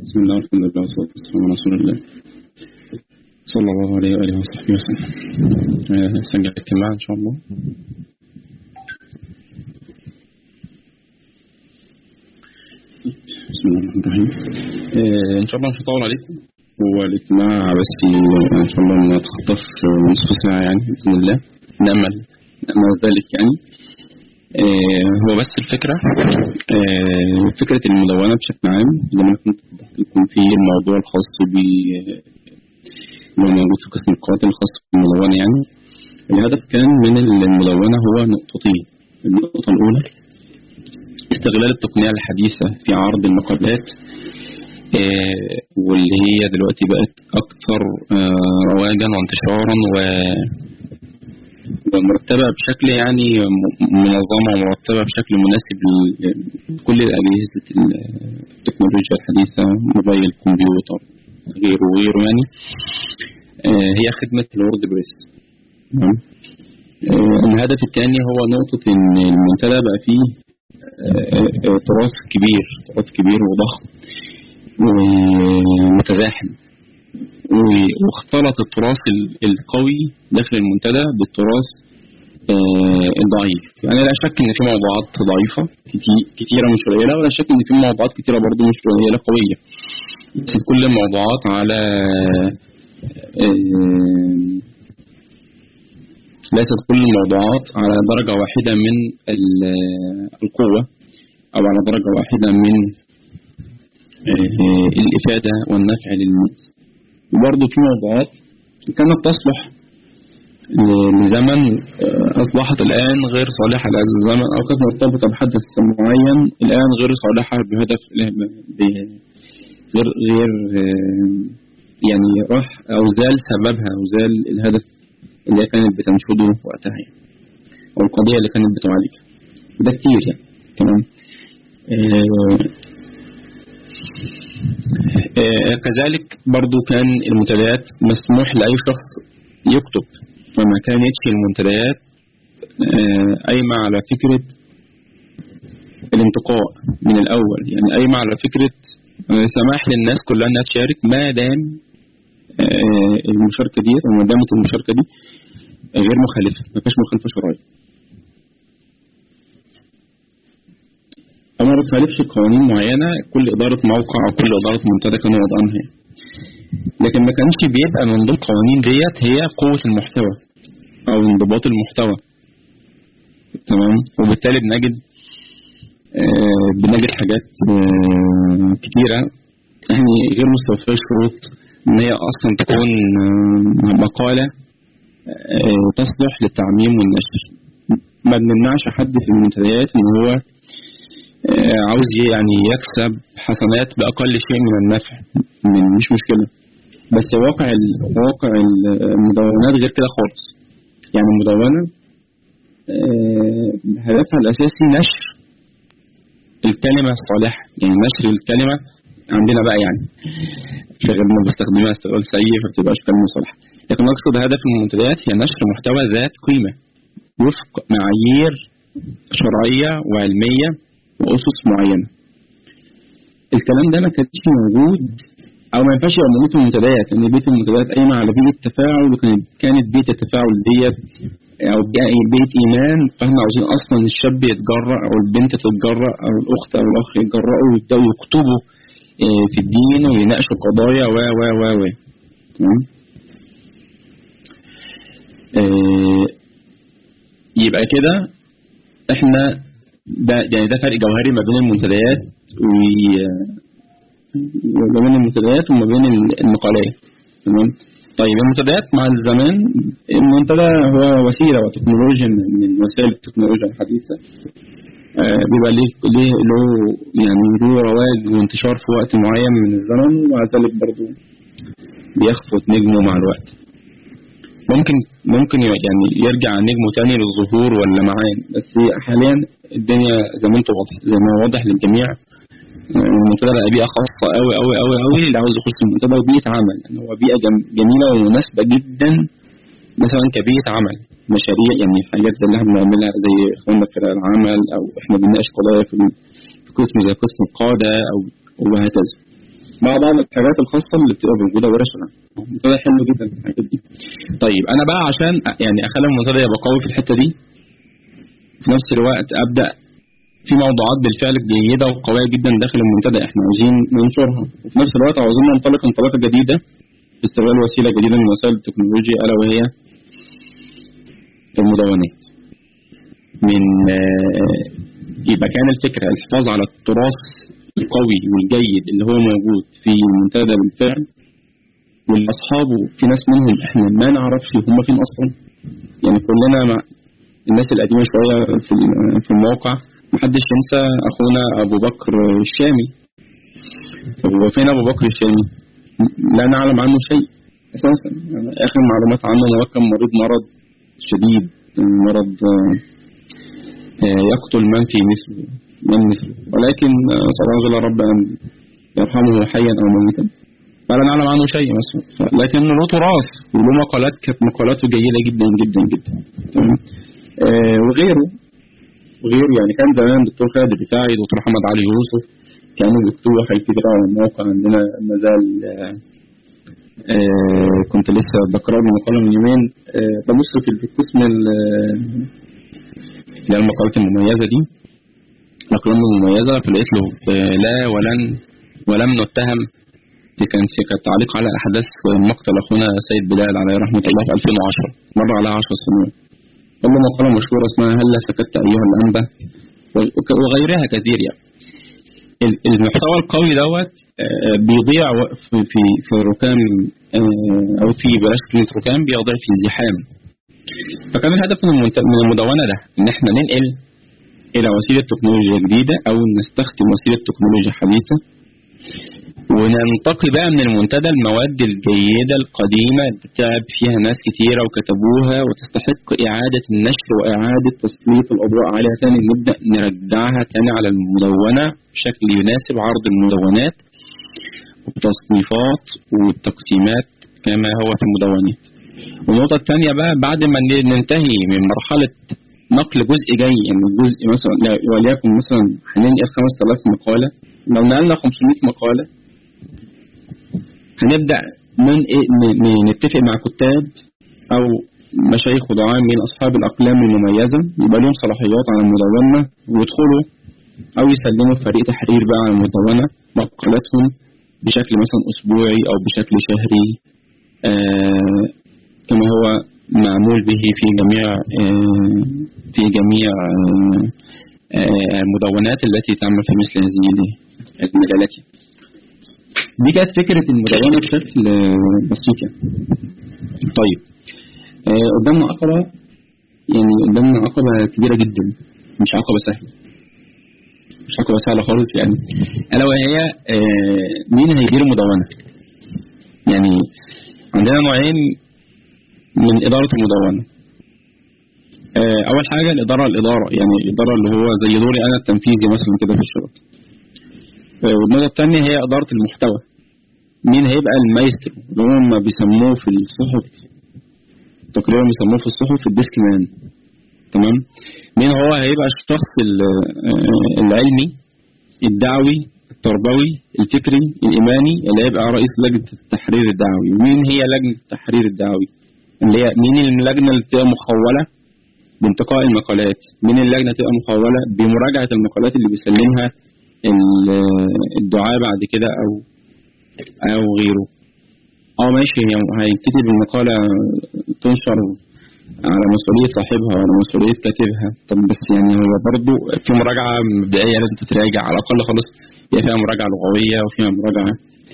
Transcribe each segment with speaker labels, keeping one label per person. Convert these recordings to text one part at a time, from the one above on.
Speaker 1: بسم الله والحمد لله والصلاة والسلام على رسول الله صلى الله عليه وآله وصحبه وسلم آه، سنجل الاجتماع إن شاء الله بسم الله الرحمن الرحيم آه، إن شاء الله مش هطول عليكم هو الاجتماع بس في- إن شاء الله ما تخطف نصف ساعة يعني بإذن الله نأمل نأمل ذلك يعني آه، هو بس الفكرة آه، فكرة المدونة بشكل عام زي ما أنا كنت وضحت لكم في الموضوع الخاص ب اللي هو موجود في قسم القواعد الخاص بالمدونة يعني الهدف كان من المدونة هو نقطتين النقطة الأولى استغلال التقنية الحديثة في عرض المقابلات آه، واللي هي دلوقتي بقت أكثر آه، رواجا وانتشارا و ومرتبة بشكل يعني م- منظمة ومرتبة بشكل مناسب لكل أجهزة التكنولوجيا الحديثة موبايل كمبيوتر غيره وغيره يعني آه، هي خدمة الورد بريس تمام؟ آه، الهدف الثاني هو نقطة إن المنتدى بقى فيه آه، آه، تراث كبير تراث كبير وضخم ومتزاحم و- واختلط التراث ال- القوي داخل المنتدى بالتراث آه، الضعيف يعني لا شك ان في موضوعات ضعيفة كتي- كتيرة مش قليلة ولا شك ان في موضوعات كتيرة برضه مش قليلة قوية بس كل الموضوعات على آه، ليست كل الموضوعات على درجة واحدة من ال- القوة أو على درجة واحدة من آه، الإفادة والنفع للناس وبرضه في موضوعات كانت تصلح ل- لزمن آه، أصبحت الآن غير صالحة لهذا الزمن أو كانت مرتبطة بحدث معين الآن غير صالحة بهدف ب- غير غير آه، يعني راح أو زال سببها أو زال الهدف اللي هي كانت بتنشده وقتها يعني أو القضية اللي كانت بتعالجها ده كتير يعني تمام آه، آه، كذلك برضو كان المنتديات مسموح لأي شخص يكتب فما كانتش المنتديات آه، قايمة على فكرة الانتقاء من الأول يعني قايمة على فكرة آه، سماح للناس كلها إنها تشارك ما دام آه، المشاركة دي وما دامت المشاركة دي غير مخالفة ما فيهاش مخالفة شرعية أو ما بتخالفش قوانين معينة كل إدارة موقع أو كل إدارة منتدى كانوا وضعانها لكن ما كانش بيبقى من ضمن القوانين ديت هي قوة المحتوى أو انضباط المحتوى تمام وبالتالي بنجد آه بنجد حاجات آه كتيرة يعني غير مستوفية شروط إن هي أصلا تكون آه مقالة آه تصلح للتعميم والنشر ما بنمنعش حد في المنتديات إن هو آه، عاوز يعني يكسب حسنات بأقل شيء من النفع من- مش مشكلة بس واقع ال- واقع ال- المدونات غير كده خالص يعني المدونة آه، هدفها الأساسي نشر الكلمة الصالحة يعني نشر الكلمة عندنا بقى يعني في غيرنا بيستخدمها استغلال سيء فبتبقاش كلمة صالحة لكن أقصد هدف المنتديات هي نشر محتوى ذات قيمة وفق معايير شرعية وعلمية وأسس معينة الكلام ده ما كانش موجود أو ما ينفعش يبقى موجود في المنتديات لأن بيت المنتديات قايمة على بيئة تفاعل وكانت كانت بيئة التفاعل ديت أو بيئة بيئة إيمان فإحنا عاوزين أصلا الشاب يتجرأ أو البنت تتجرأ أو الأخت أو الأخ يتجرأوا ويبدأوا يكتبوا آه، في الدين ويناقشوا قضايا و و و و تمام آه، يبقى كده احنا ده يعني ده فرق جوهري ما بين المنتديات و ما بين المنتديات وما بين المقالات تمام طيب المنتديات مع الزمان المنتدى هو وسيلة وتكنولوجيا من من وسائل التكنولوجيا الحديثة آه، بيبقى ليه ليه له يعني له رواج وانتشار في وقت معين من الزمن ومع ذلك برضه بيخفت نجمه مع الوقت ممكن ممكن يعني يرجع نجمه تاني للظهور ولا معاه بس حاليا الدنيا زي ما انتم واضح زي ما هو واضح للجميع آه، المنتدى بقى بيئة خاصة قوي قوي قوي قوي اللي عاوز يخش المنتدى وبيئة عمل يعني هو بيئة جم- جميلة ومناسبة جدا مثلا كبيئة عمل مشاريع يعني حاجات زي اللي احنا بنعملها زي اخواننا في فرق العمل او احنا بنناقش قضايا في ال- في قسم زي قسم القادة او وهكذا مع بعض الحاجات الخاصه اللي بتبقى موجوده ورشه منتدى حلو جدا في الحاجات دي طيب انا بقى عشان يعني اخلي المنتدى يبقى قوي في الحته دي في نفس الوقت ابدا في موضوعات بالفعل جيده وقويه جدا داخل المنتدى احنا عاوزين ننشرها وفي نفس الوقت عاوزين ننطلق انطلاقه جديده باستغلال وسيله جديده من وسائل التكنولوجيا الا وهي المدونات من يبقى كان الفكره الحفاظ على التراث القوي والجيد اللي هو موجود في المنتدى بالفعل واللي اصحابه في ناس منهم احنا ما نعرفش هم فين اصلا يعني كلنا مع الناس القديمه شويه في في الموقع محدش ينسى اخونا ابو بكر الشامي هو فين ابو بكر الشامي؟ لا نعلم عنه شيء اساسا يعني اخر معلومات عنه ان هو كان مريض مرض شديد مرض يقتل من في مثله من مثله ولكن صلى الله عليه رب ان يرحمه حيا او ميتا فلا نعلم عنه شيء مثلا لكن له تراث وله مقالات كانت مقالاته جيده جدا جدا جدا تمام آه وغيره وغيره يعني كان زمان دكتور خالد الرفاعي دكتور محمد علي يوسف كانوا بيكتبوا حاجات كتير على الموقع عندنا ما زال آه آه كنت لسه بقرا له مقاله من يومين آه ببص في القسم اللي هي المقالات المميزه دي الاقلام المميزه فلقيت له آه لا ولن ولم نتهم دي كان في كانت تعليق على احداث مقتل اخونا سيد بلال عليه رحمه الله في 2010 مر عليها 10 سنين قال له مقاله مشهوره اسمها هلا سكت ايها الانبا وغيرها كثير يعني المحتوى القوي دوت بيضيع في في في ركام او في بلاش كلمه ركام بيضيع في الزحام فكان الهدف من من المدونه ده ان احنا ننقل الى وسيله تكنولوجيا جديده او نستخدم وسيله تكنولوجيا حديثه وننتقي بقى من المنتدى المواد الجيدة القديمة اللي تعب فيها ناس كتيرة وكتبوها وتستحق إعادة النشر وإعادة تسليط الأضواء عليها تاني نبدأ نرجعها تاني على المدونة بشكل يناسب عرض المدونات والتصنيفات والتقسيمات كما هو في المدونات والنقطة الثانية بقى بعد ما ننتهي من مرحلة نقل جزء جاي يعني جزء مثلا وليكن مثلا هننقل 5000 مقالة لو نقلنا 500 مقالة هنبدا من نتفق مع كتاب او مشايخ ودعاء من اصحاب الاقلام المميزه يبقى لهم صلاحيات على المدونه ويدخلوا او يسلموا فريق تحرير بقى على المدونه مقالاتهم بشكل مثلا اسبوعي او بشكل شهري آه كما هو معمول به في جميع آه في جميع آه المدونات التي تعمل في مثل هذه المجالات دي كانت فكرة المدونة بشكل بسيط يعني. طيب آه قدامنا عقبة يعني قدامنا عقبة كبيرة جدا مش عقبة سهلة مش عقبة سهلة خالص يعني ألا وهي آه مين هيدير المدونة يعني عندنا نوعين من إدارة المدونة آه أول حاجة الإدارة الإدارة يعني الإدارة اللي هو زي دوري أنا التنفيذي مثلا كده في الشغل والنقطة الثانية هي إدارة المحتوى مين هيبقى المايسترو اللي هم بيسموه في الصحف تقريبا بيسموه في الصحف الديسك مان تمام مين هو هيبقى الشخص العلمي الدعوي التربوي الفكري الإيماني اللي هيبقى رئيس لجنة التحرير الدعوي ومين هي لجنة التحرير الدعوي اللي هي مين اللجنة اللي تبقى مخولة بانتقاء المقالات مين اللجنة تبقى مخولة بمراجعة المقالات اللي بيسلمها الدعاء بعد كده او او غيره اه ماشي هيكتب المقالة تنشر على مسؤولية صاحبها وعلى مسؤولية كاتبها طب بس يعني هو برضه في مراجعة مبدئية لازم تتراجع على الأقل خالص يبقى فيها مراجعة لغوية وفيها مراجعة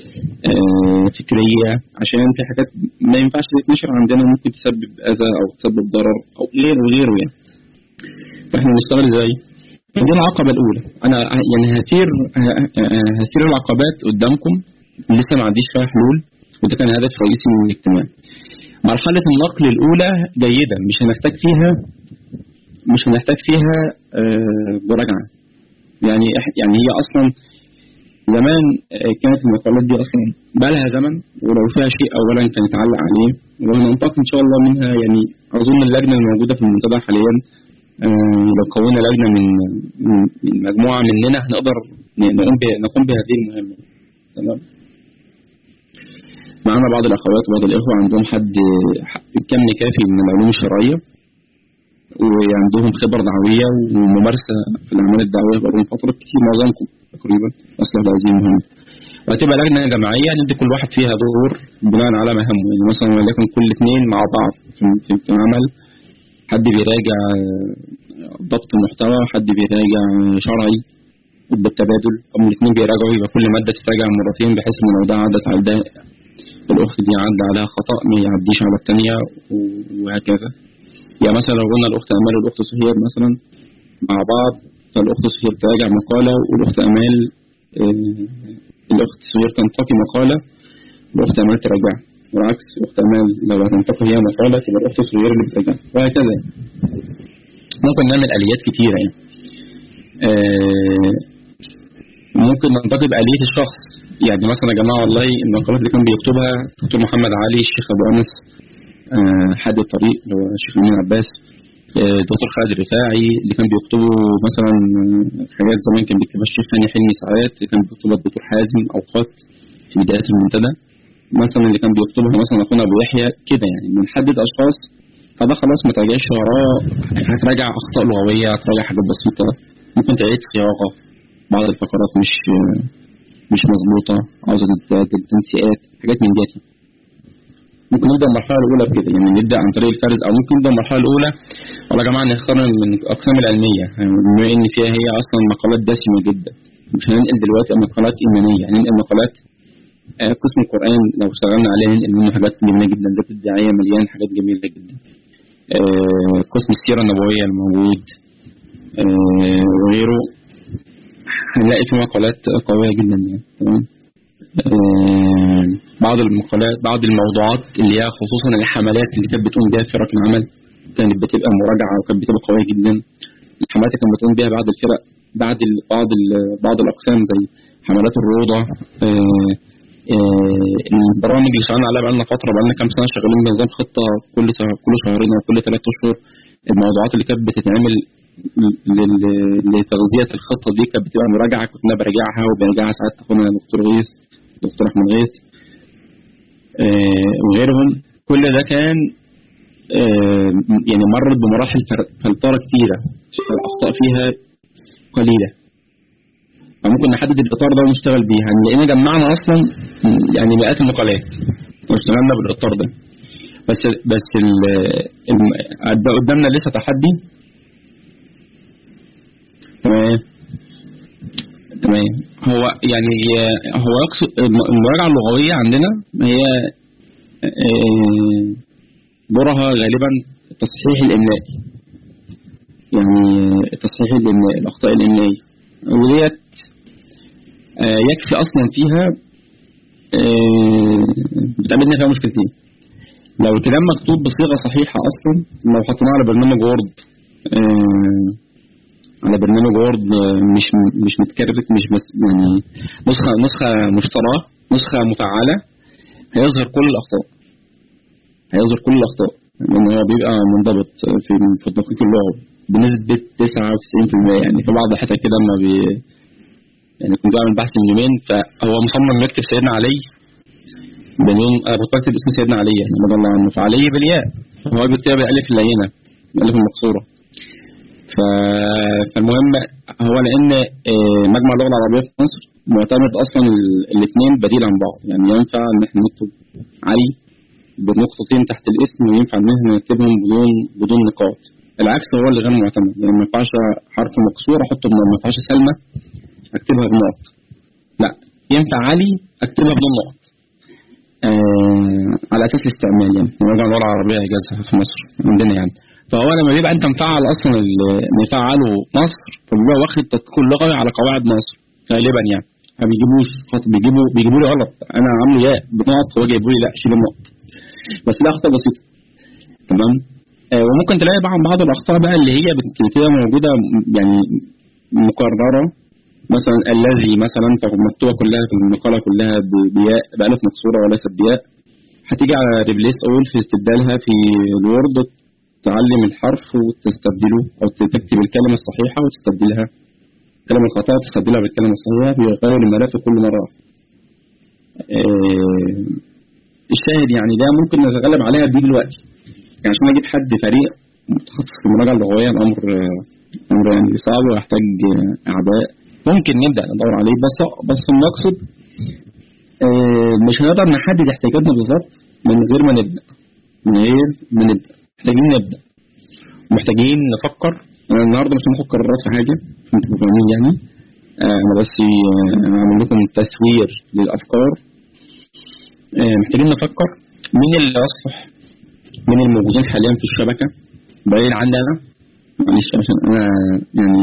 Speaker 1: آه فكرية عشان في حاجات ما ينفعش تتنشر عندنا ممكن تسبب أذى أو تسبب ضرر أو غيره وغيره يعني فاحنا بنشتغل ازاي؟ دي العقبة الأولى أنا يعني هسير هسير العقبات قدامكم لسه ما عنديش فيها حلول وده كان هدف رئيسي من الاجتماع. مرحلة النقل الأولى جيدة مش هنحتاج فيها مش هنحتاج فيها مراجعة. يعني يعني هي أصلا زمان كانت المقالات دي أصلا بقى لها زمن ولو فيها شيء أولا كان يتعلق عليه وهننطلق إن شاء الله منها يعني أظن اللجنة الموجودة في المنتدى حاليا لو كونا لجنه من مجموعه مننا هنقدر نقوم نقوم بهذه المهمه تمام معانا بعض الاخوات وبعض الاخوه عندهم حد كم كافي من العلوم الشرعيه وعندهم خبره دعويه وممارسه في الاعمال الدعويه بقالهم فتره كتير معظمكم تقريبا اصلا هذه مهم وهتبقى لجنه جماعيه ندي كل واحد فيها دور بناء على مهامه يعني مثلا وليكن كل اثنين مع بعض في العمل حد بيراجع ضبط المحتوى حد بيراجع شرعي بالتبادل هم الاثنين بيراجعوا يبقى كل ماده تتراجع مرتين بحيث ان لو ده عدت على ده الاخت دي عدى عليها خطا ما يعديش على الثانيه وهكذا يعني مثلا لو قلنا الاخت امال والاخت سهير مثلا مع بعض فالاخت سهير تراجع مقاله والاخت امال آه الاخت سهير تنتقي مقاله والاخت امال تراجع والعكس الاخت امال لو هتنتقي هي مقاله تبقى الاخت سهير اللي بتراجع وهكذا ممكن نعمل اليات كتيره يعني آه ممكن ننتقي بآلية الشخص يعني مثلا يا جماعة والله المقالات اللي كان بيكتبها دكتور محمد علي الشيخ أبو أنس آه حد الطريق اللي هو الشيخ أمين عباس آه دكتور خالد الرفاعي اللي كان بيكتبوا مثلا حاجات زمان كان بيكتبها الشيخ هاني حلمي ساعات اللي كان بيكتبها الدكتور حازم أوقات في بدايات المنتدى مثلا اللي كان بيكتبها مثلا أخونا أبو يحيى كده يعني بنحدد أشخاص فده خلاص ما تراجعش وراه هتراجع أخطاء لغوية هتراجع حاجات بسيطة ممكن تعيد صياغة بعض الفقرات مش مش مظبوطة عاوزة تنسيقات حاجات من ديتي ممكن نبدأ المرحلة الأولى بكده يعني نبدأ عن طريق الفرز أو ممكن نبدأ المرحلة الأولى والله يا جماعة نختار من الأقسام العلمية يعني بما إن فيها هي أصلا مقالات دسمة جدا مش هننقل دلوقتي مقالات إيمانية هننقل مقالات آه قسم القرآن لو اشتغلنا عليه ننقل منه حاجات جميلة جدا ذات الدعاية مليان حاجات جميلة جدا آه قسم السيرة النبوية الموجود آه وغيره هنلاقي في مقالات قوية جدا يعني تمام آه بعض المقالات بعض الموضوعات اللي هي خصوصا الحملات اللي كانت بتقوم بها فرق العمل كانت بتبقى مراجعة وكانت بتبقى قوية جدا الحملات اللي كانت بتقوم بها بعض الفرق بعد ال بعض ال بعض الأقسام زي حملات الروضة آه آه البرامج اللي شغالين عليها بقالنا فترة بقالنا كام سنة شغالين بنظام خطة كل كل شهرين أو كل ثلاث أشهر الموضوعات اللي كانت بتتعمل لتغذية الخطة دي كانت بتبقى مراجعة كنت أنا براجعها وبراجعها ساعات أخونا دكتور غيث دكتور أحمد غيث آه وغيرهم كل ده كان آه يعني مرت بمراحل فلترة كتيرة الأخطاء فيها قليلة فممكن نحدد الإطار ده ونشتغل بيه هنلاقينا جمعنا أصلا يعني مئات المقالات واشتغلنا بالإطار ده بس بس قدامنا لسه تحدي تمام تمام هو يعني هو يقصد المراجعة اللغوية عندنا هي دورها غالبا التصحيح الإملائي يعني تصحيح الإملاء الأخطاء الإملائية وديت يكفي أصلا فيها بتقابلنا فيها مشكلتين لو الكلام مكتوب بصيغة صحيحة أصلا لو حطيناه على برنامج وورد على برنامج وورد مش مش متكررت مش بس يعني نسخة نسخة مشتراه نسخة مفعلة هيظهر كل الأخطاء هيظهر كل الأخطاء لأن هو بيبقى منضبط في في الدقيق اللغوي بنسبة 99% يعني في بعض الحتت كده لما بي يعني كنت بعمل بحث من يومين فهو مصمم يكتب سيدنا علي بنون انا كنت بكتب اسم سيدنا علي يعني رضي الله عنه فعلي بالياء هو بيكتبها بالالف اللينه الالف المقصوره ف... فالمهم هو لان مجمع اللغه العربيه في مصر معتمد اصلا الاثنين بديل عن بعض يعني ينفع ان احنا نكتب علي بنقطتين تحت الاسم وينفع ان احنا نكتبهم بدون بدون نقاط العكس هو اللي غير معتمد يعني ما ينفعش حرف مكسور احطه بنقط ما ينفعش سلمى اكتبها بنقط لا ينفع علي اكتبها بدون نقط آه على اساس الاستعمال يعني مراجعه اللغه العربيه اجازها في مصر عندنا يعني فهو لما بيبقى انت مفعل اصلا مفعله مصر فبيبقى واخد تدخل لغوي على قواعد مصر غالبا يعني ما بيجيبوش خط بيجيبوا بيجيبوا لي غلط انا عامله ياء بنقط هو جايبوا لي لا شيل النقط بس ده اخطاء بسيطه تمام آه وممكن تلاقي بعض بعض الاخطاء بقى اللي هي بتبقى موجوده يعني مكرره مثلا الذي مثلا مكتوبه كلها في المقاله كلها بياء بألف مكسوره وليست بياء هتيجي على ريبليس اول في استبدالها في الوورد تعلم الحرف وتستبدله او تكتب الكلمه الصحيحه وتستبدلها الكلمه الخاطئه تستبدلها بالكلمه الصحيحه بيغير الملف كل مره الشاهد يعني ده ممكن نتغلب عليها دي دلوقتي يعني عشان اجيب حد فريق متخصص في المراجعه اللغويه الامر امر يعني صعب ويحتاج اعداء ممكن نبدا ندور عليه بس بس المقصد آه، مش هنقدر نحدد احتياجاتنا بالظبط من غير ما نبدا من غير ما نبدا محتاجين نبدا محتاجين نفكر انا النهارده مش هناخد قرارات في حاجه انتوا فاهمين يعني آه، انا بس آه، هعمل لكم تسوير للافكار آه، محتاجين نفكر مين اللي يصلح من الموجودين حاليا في الشبكه بعيد عني انا معلش عشان انا يعني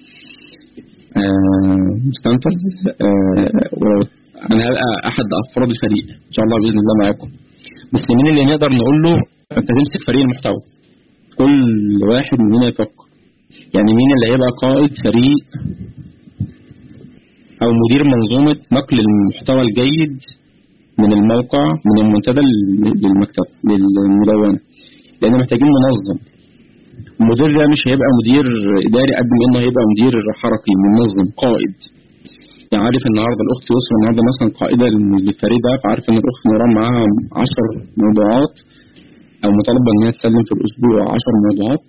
Speaker 1: آه، مستنفذ آه، وانا هبقى احد افراد الفريق ان شاء الله باذن الله معاكم بس مين اللي نقدر نقول له انت تمسك فريق المحتوى كل واحد مننا يفكر يعني مين اللي هيبقى قائد فريق او مدير منظومه نقل المحتوى الجيد من الموقع من المنتدى لل- للمكتب للمدونه لان محتاجين منظم المدير ده مش هيبقى مدير اداري قد ما انه هيبقى مدير حركي منظم قائد يعني عارف النهارده الاخت يسرا النهارده مثلا قائده للفريق ده فعارف ان الاخت نوران معاها 10 موضوعات او مطالبه ان هي تسلم في الاسبوع 10 موضوعات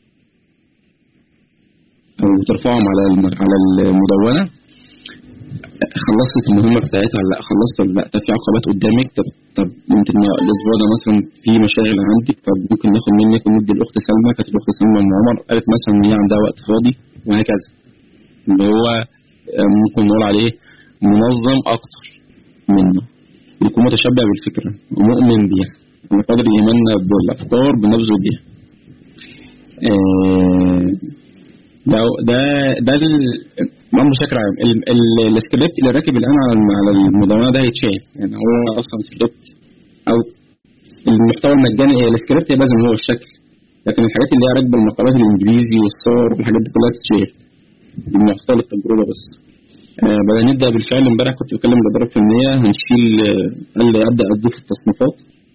Speaker 1: او ترفعهم على الم- على المدونه خلصت المهمه بتاعتها ولا لا خلصت ولا لا طب في عقبات قدامك طب طب يمكن الاسبوع ده مثلا في مشاغل عندك طب ممكن ناخد منك وندي الاخت سلمى كانت الاخت سلمى ام عمر قالت مثلا ان هي عندها وقت فاضي وهكذا اللي هو آه، ممكن نقول عليه منظم اكتر منه يكون متشبع بالفكره ومؤمن بيها وقدر ايماننا بالافكار بنبذل بيها آه، ده ده ده ال- الامر بشكل عام ال- ال- السكريبت اللي راكب الان على الم- على المدونه ده هيتشال يعني هو اصلا سكريبت او المحتوى المجاني هي السكريبت يبقى زي ما هو الشكل لكن الحاجات اللي هي راكبه المقالات الانجليزي والصور والحاجات دي كلها تتشال دي محتوى للتجربه بس آه بدأ نبدا بالفعل امبارح كنت بكلم الاداره الفنيه هنشيل آه، قال لي ابدا اضيف التصنيفات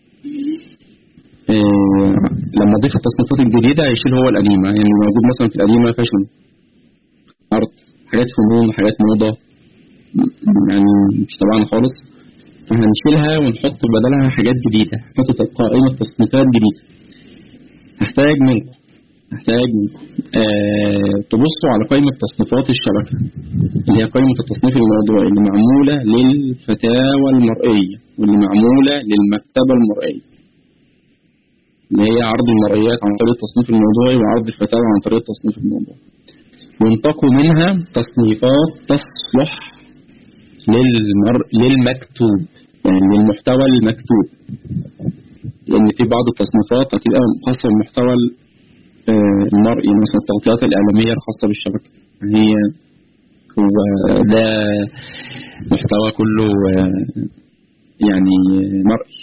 Speaker 1: آه لما اضيف التصنيفات الجديده هيشيل هو القديمه يعني موجود مثلا في القديمه فاشن ارت حاجات فنون حاجات موضه م- يعني مش تبعنا خالص فهنشيلها ونحط بدلها حاجات جديده نحط قائمه تصنيفات جديده هحتاج منكم هحتاج منكم آه تبصوا على قائمه تصنيفات الشبكه اللي هي قائمه التصنيف الموضوعي اللي معموله للفتاوى المرئيه واللي معموله للمكتبه المرئيه اللي هي عرض المرئيات عن طريق التصنيف الموضوعي وعرض الفتاوى عن طريق التصنيف الموضوعي وانتقوا منها تصنيفات تصلح للمر... للمكتوب يعني للمحتوى المكتوب لأن في بعض التصنيفات هتبقى خاصة بالمحتوى ال- آه، المرئي مثلا التغطيات الإعلامية الخاصة بالشبكة هي هو ده محتوى كله آه، يعني مرئي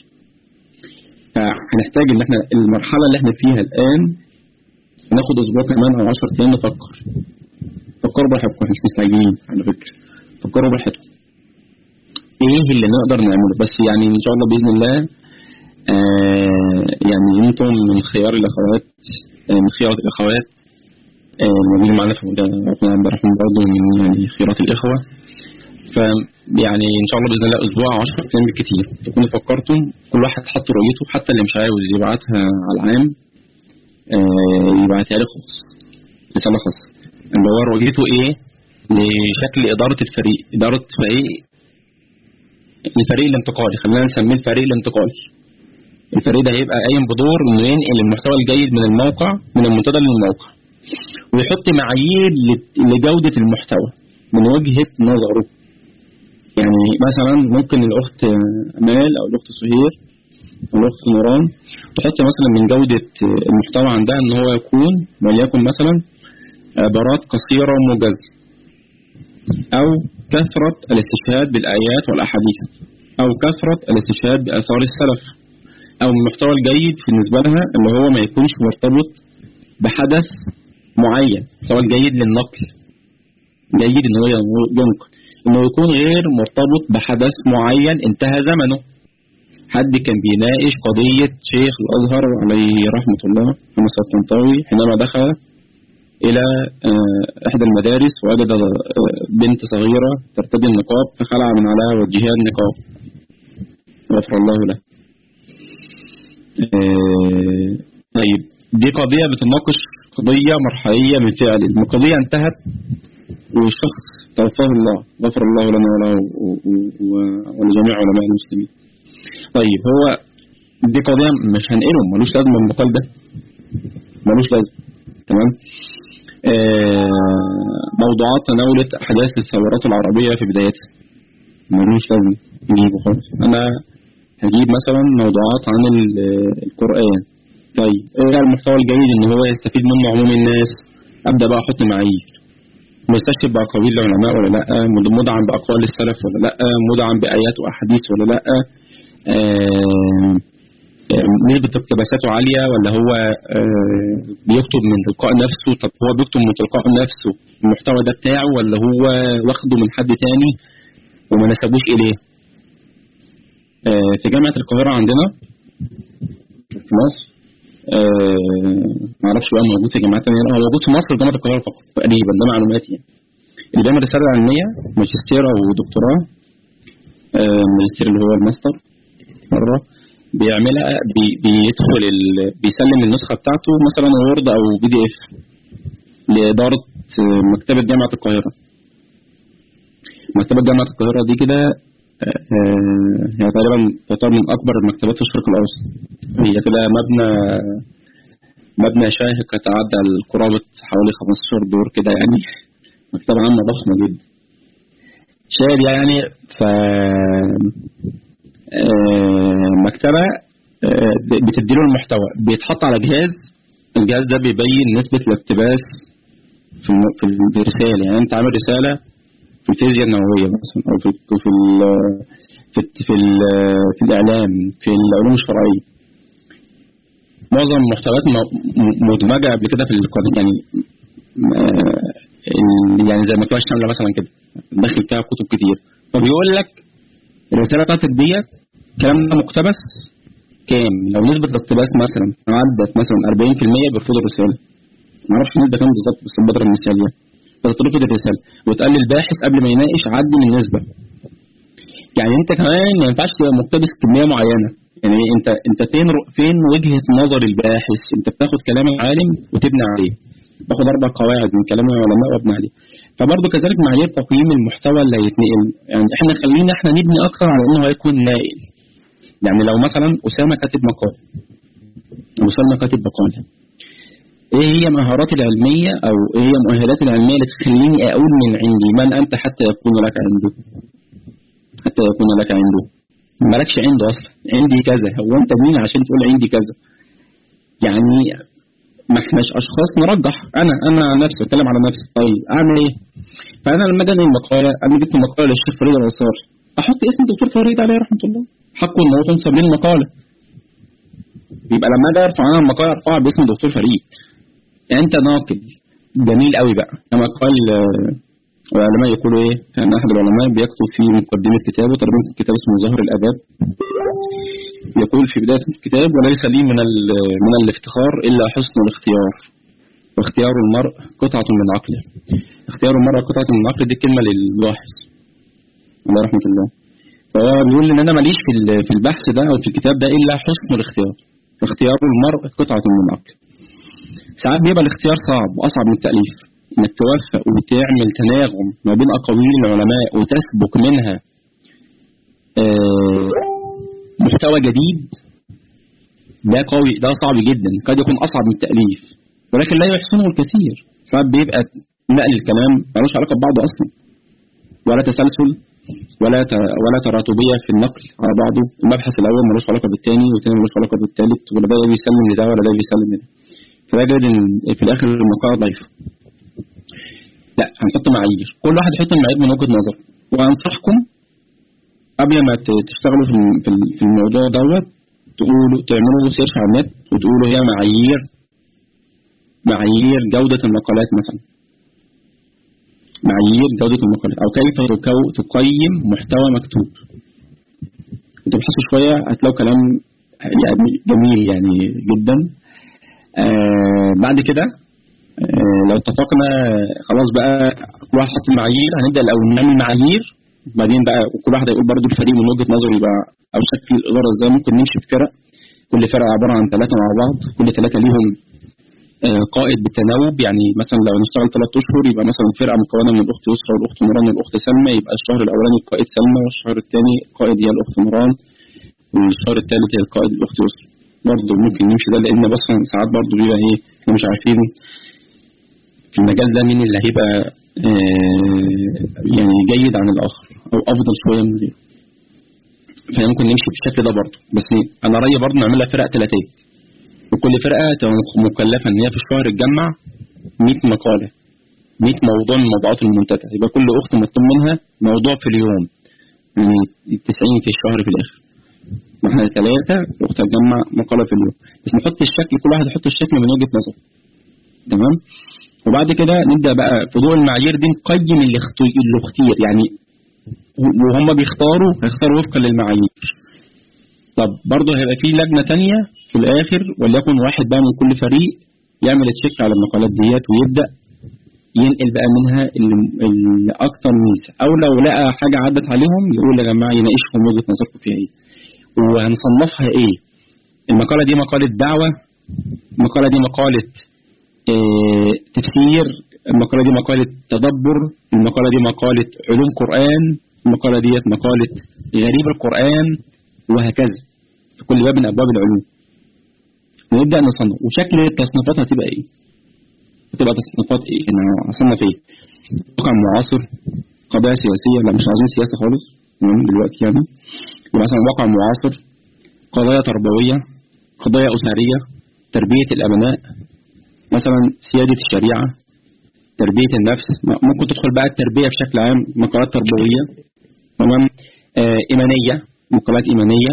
Speaker 1: فهنحتاج ان احنا المرحلة اللي احنا فيها الآن ناخد اسبوع كمان او 10 ايام نفكر فكروا براحتكم احنا مش مستعجلين على فكره فكروا براحتكم ايه اللي نقدر نعمله بس يعني ان شاء الله باذن الله آه يعني انتم من خيار الاخوات آه من خيار الاخوات آه الموجودين معانا في مجال اخونا عبد الرحمن برضه من يعني خيارات الاخوه ف يعني ان شاء الله باذن الله اسبوع او 10 ايام بالكثير تكونوا فكرتم كل واحد حط رؤيته حتى اللي مش عاوز يبعتها على العام آه يبعتها لي خاص رساله خاصه اللي هو رؤيته ايه لشكل اداره الفريق اداره فريق الفريق الانتقالي خلينا نسميه الفريق الانتقالي الفريق ده هيبقى قايم بدور انه ينقل المحتوى الجيد من الموقع من المنتدى للموقع ويحط معايير لت- لجوده المحتوى من وجهه نظره يعني مثلا ممكن الاخت امال او الاخت سهير او الاخت نوران تحط مثلا من جوده المحتوى عندها ان هو يكون وليكن مثلا عبارات قصيره وموجزه او كثره الاستشهاد بالايات والاحاديث او كثره الاستشهاد باثار السلف او المحتوى الجيد بالنسبه لها اللي هو ما يكونش مرتبط بحدث معين المحتوى الجيد للنقل جيد ان هو ينقل انه يكون غير مرتبط بحدث معين انتهى زمنه حد كان بيناقش قضية شيخ الأزهر عليه رحمة الله محمد سيد طنطاوي حينما دخل إلى آه، إحدى المدارس ووجد آه، بنت صغيرة ترتدي النقاب فخلع من على وجهها النقاب غفر الله له آه، طيب دي قضية بتناقش قضية مرحلية من فعل القضية انتهت والشخص توفاه الله غفر الله لنا وله و- و- و- ولجميع علماء المسلمين طيب هو دي قضية مش هنقله ملوش لازمة المقال ده ملوش لازمة تمام آه، موضوعات تناولت أحداث الثورات العربية في بدايتها ملوش لازمة نجيبه خالص أنا هجيب مثلا موضوعات عن ال- القرآن طيب ايه المحتوى الجيد ان هو يستفيد منه عموم الناس ابدا بقى احط معايير مستشهد باقاويل العلماء ولا لا مد- مدعم باقوال السلف ولا لا مدعم بايات واحاديث ولا لا آه، آه، نسبة اقتباساته عالية ولا هو آه، بيكتب من تلقاء نفسه طب هو بيكتب من تلقاء نفسه المحتوى ده بتاعه ولا هو واخده من حد تاني وما نسبوش إليه آه، في جامعة القاهرة عندنا في مصر آه، معرفش بقى موجود في جامعات تانية لا، هو موجود في مصر في جامعة القاهرة فقط تقريبا ده معلوماتي يعني اللي بيعمل رسالة علمية ماجستير أو دكتوراه آه، ماجستير اللي هو الماستر مرة بيعملها بي بيدخل ال... بيسلم النسخة بتاعته مثلا وورد أو بي دي إف لإدارة آه، مكتبة جامعة القاهرة مكتبة جامعة القاهرة دي كده آه، آه، هي تقريبا تعتبر من أكبر المكتبات في الشرق الأوسط هي كده مبنى مبنى شاهق يتعدى قرابة حوالي 15 دور كده يعني مكتبة عامة ضخمة جدا شاهد يعني ف آه، مكتبة آه، ب- بتديله المحتوى بيتحط على جهاز الجهاز ده بيبين نسبة الاقتباس في الم- في الرسالة يعني انت عامل رسالة في الفيزياء النووية مثلا او في في ال في ال في, ال في الاعلام في العلوم الشرعية معظم المحتويات م- م- مدمجة قبل كده في القانون يعني آه، ال- يعني زي المكتبة الشاملة مثلا كده داخل فيها كتب كتير فبيقول لك الرسالة بتاعتك ديت الكلام ده مقتبس كام لو نسبة الاقتباس مثلا عدت مثلا 40% بيرفضوا الرسالة ما اعرفش النسبة كام بالظبط بس بضرب مثال يعني فتترفض الرسالة وتقال للباحث قبل ما يناقش عدل النسبة يعني انت كمان ما ينفعش تبقى مقتبس كمية معينة يعني انت انت فين رو- فين وجهة نظر الباحث انت بتاخد كلام العالم وتبني عليه باخد اربع قواعد من كلام العلماء وابني عليه فبرضه كذلك معايير تقييم المحتوى اللي هيتنقل يعني احنا خلينا احنا نبني اكتر على انه هيكون نائل يعني لو مثلا اسامه كاتب مقال وسلمى كاتب مقال ايه هي مهاراتي العلميه او ايه هي مؤهلاتي العلميه اللي تخليني اقول من عندي من انت حتى يكون لك عنده حتى يكون لك عنده مالكش عنده اصلا عندي كذا هو انت مين عشان تقول عندي كذا يعني ما احناش اشخاص نرجح انا انا عن نفسي اتكلم على نفسي طيب اعمل ايه فانا لما اجي انقل مقاله انا جبت مقاله للشيخ فريد الانصار احط اسم الدكتور فريد عليه رحمه الله حقه ان هو تنسب لي المقاله يبقى لما اجي ارفع انا المقاله ارفعها باسم الدكتور فريد يعني انت ناقد جميل قوي بقى كما قال آه، العلماء يقولوا ايه كان احد العلماء بيكتب في مقدمه كتابه تقريبا كتاب اسمه ظهر الاداب يقول في بدايه الكتاب وليس لي من ال- من الافتخار الا حسن الاختيار واختيار المرء قطعه من عقله اختيار المرء قطعه من عقله دي كلمه للباحث الله رحمه الله فهو بيقول ان انا ماليش في ال- في البحث ده او في الكتاب ده الا حسن الاختيار اختيار المرء قطعه من عقله ساعات بيبقى الاختيار صعب واصعب من التاليف انك توفق وتعمل تناغم ما بين اقاويل العلماء وتسبك منها آه، محتوى جديد ده قوي ده صعب جدا قد يكون اصعب من التاليف ولكن لا يحسنه الكثير ساعات بيبقى نقل الكلام ملوش علاقه ببعضه اصلا ولا تسلسل ولا ت- ولا تراتبيه في النقل على بعضه المبحث الاول ملوش علاقه بالثاني والثاني ملوش علاقه بالثالث ولا ده بيسلم لده ولا ده بيسلم لده فده ان في الاخر المقاله ضعيفه لا هنحط معايير كل واحد يحط المعايير من وجهه نظره وانصحكم قبل ما ت- تشتغلوا في الم- في ال- في الموضوع دوت تقولوا تعملوا سيرش على النت وتقولوا هي معايير معايير جودة المقالات مثلا معايير جودة المقالات أو كيف تكو- تقيم محتوى مكتوب وتبحثوا شوية هتلاقوا كلام يعني جميل يعني جدا آه بعد كده آه لو اتفقنا خلاص بقى كل واحد حط المعايير هنبدأ الأول نعمل معايير بعدين بقى وكل واحد هيقول برضه الفريق من وجهة نظره يبقى أو شكل الإدارة إزاي ممكن نمشي بفرق كل فرقه عباره عن ثلاثه مع بعض كل ثلاثه ليهم آه، قائد بالتناوب يعني مثلا لو نشتغل ثلاث اشهر يبقى مثلا فرقه مكونه من الاخت يسرا والاخت نوران والاخت سلمى يبقى الشهر الاولاني القائد سلمى والشهر الثاني القائد هي الاخت نوران والشهر الثالث هي القائد الاخت يسرا برضه ممكن نمشي ده لان بس ساعات برضه بيبقى ايه احنا مش عارفين في المجال ده مين اللي هيبقى آه، يعني جيد عن الاخر او افضل شويه من غيره فممكن نمشي بالشكل ده برضه بس انا رايي برضه نعملها فرق ثلاثات وكل فرقه تبقى مكلفه ان هي في الشهر تجمع 100 مقاله 100 موضوع من موضوعات المنتدى يبقى كل اخت مطلوب منها موضوع في اليوم يعني 90 في الشهر في الاخر احنا ثلاثه الاخت هتجمع مقاله في اليوم بس نحط الشكل كل واحد يحط الشكل من وجهه نظره تمام وبعد كده نبدا بقى في ضوء المعايير دي نقيم اللي اختي- اللي اختير يعني وهم بيختاروا هيختاروا وفقا للمعايير طب برضه هيبقى في لجنه تانية في الاخر وليكن واحد بقى من كل فريق يعمل تشيك على المقالات ديت ويبدا ينقل بقى منها اللي, اللي اكتر ميزه او لو لقى حاجه عدت عليهم يقول يا جماعه يناقشهم وجهه نظركم فيها ايه وهنصنفها ايه المقاله دي مقاله دعوه المقاله دي مقاله آه، تفسير المقاله دي مقاله تدبر المقاله دي مقاله علوم قران المقاله ديت مقاله غريب القران وهكذا في كل باب من ابواب العلوم ونبدا نصنف وشكل التصنيفات هتبقى ايه هتبقى تصنيفات ايه انا هصنف ايه واقع معاصر قضايا سياسيه لا مش عايزين سياسه خالص تمام دلوقتي يعني يبقى مثلا واقع معاصر قضايا تربويه قضايا اسريه تربيه الابناء مثلا سياده الشريعه تربيه النفس ممكن تدخل بقى التربيه بشكل عام مقالات تربويه تمام آه ايمانيه مقالات ايمانيه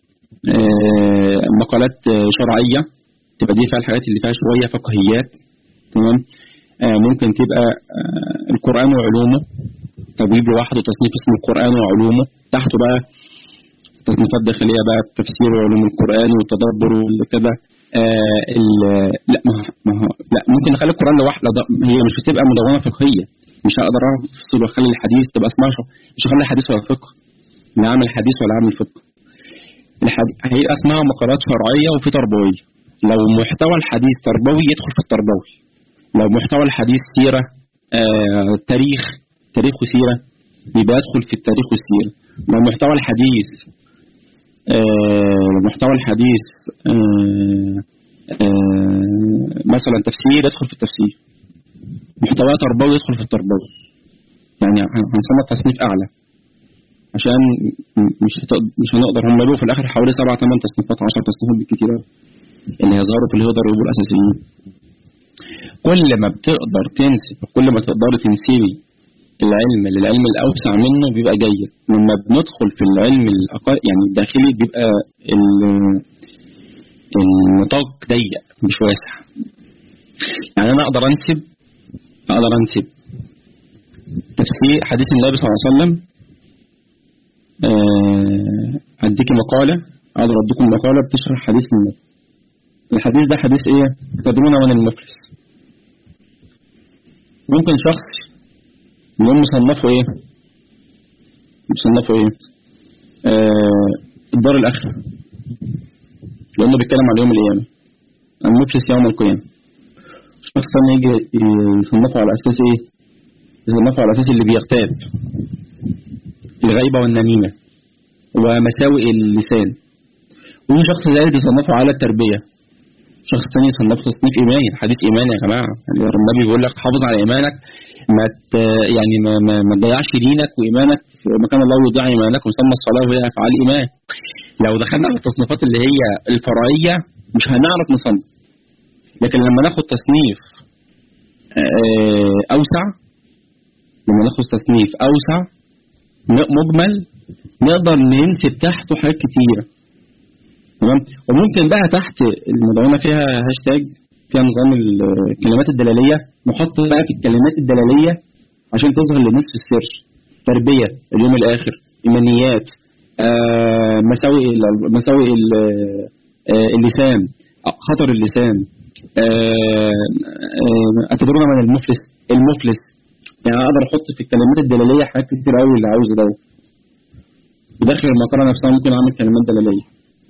Speaker 1: آه مقالات آه شرعيه تبقى دي فيها الحاجات اللي فيها شويه فقهيات تمام آه ممكن تبقى آه القران وعلومه تبويب لوحده تصنيف اسمه القران وعلومه تحته بقى تصنيفات داخليه بقى التفسير وعلوم القران والتدبر وكده آه ال- لا ما ما هو- لا ممكن نخلي القران لوحده ده هي مش بتبقى مدونه فقهيه مش هقدر افصل واخلي الحديث تبقى اسمها ش- مش هخلي الحديث ولا فقه لا اعمل حديث ولا اعمل فقه الحديث هيبقى اسمها مقالات شرعيه وفي تربويه لو محتوى الحديث تربوي يدخل في التربوي لو محتوى الحديث سيره آه تاريخ تاريخ وسيره يبقى يدخل في التاريخ والسيره لو محتوى الحديث آه محتوى الحديث آه آه مثلا تفسير يدخل في التفسير محتوى تربوي يدخل في التربوي يعني هن- هنصنف تصنيف اعلى عشان م- مش هتقد- مش هنقدر هم له في الاخر حوالي سبع ثمان تصنيفات 10 تصنيفات بالكتير أوي اللي هيظهروا في الهيدر يبقوا الاساسيين كل ما بتقدر تنسب كل ما تقدري تنسبي العلم للعلم الاوسع منه بيبقى جيد لما بندخل في العلم الأقل يعني الداخلي بيبقى ال- النطاق ضيق مش واسع يعني انا اقدر انسب اقدر انسب تفسير حديث النبي صلى الله عليه وسلم آه، اديكي مقاله اقدر اديكم مقاله بتشرح حديث النبي الحديث ده حديث ايه تدرون من المفلس ممكن شخص يقوم مصنفه ايه مصنفه ايه آه الدار الاخره لانه بيتكلم عن يوم القيامه المفلس يوم القيامه شخص ثاني يجي يصنفه على اساس ايه يصنفه على اساس اللي بيغتاب الغيبه والنميمه ومساوئ اللسان وفي شخص ثالث يصنفه على التربيه شخص ثاني يصنفه تصنيف ايماني حديث ايماني يا جماعه يعني النبي بيقول لك حافظ على ايمانك ما ت... يعني ما ما, ما تضيعش دينك وايمانك في مكان الله يضيع ايمانك وسمى الصلاه وهي افعال ايمان لو دخلنا على التصنيفات اللي هي الفرعيه مش هنعرف نصنف لكن لما ناخد تصنيف آه، اوسع لما ناخد تصنيف اوسع م- مجمل نقدر ننسب تحته حاجات كتيره تمام وممكن بقى تحت المدونه فيها هاشتاج فيها نظام ال- الكلمات الدلاليه نحط بقى في الكلمات الدلاليه عشان تظهر للناس في السر تربيه اليوم الاخر ايمانيات آه مساوئ ال- مساوئ ال- آه اللسان آه، خطر اللسان آه آه اتدرون من المفلس المفلس يعني اقدر احط في الكلمات الدلاليه حاجات كتير قوي اللي عاوزه ده وداخل المقاله نفسها ممكن اعمل كلمات دلاليه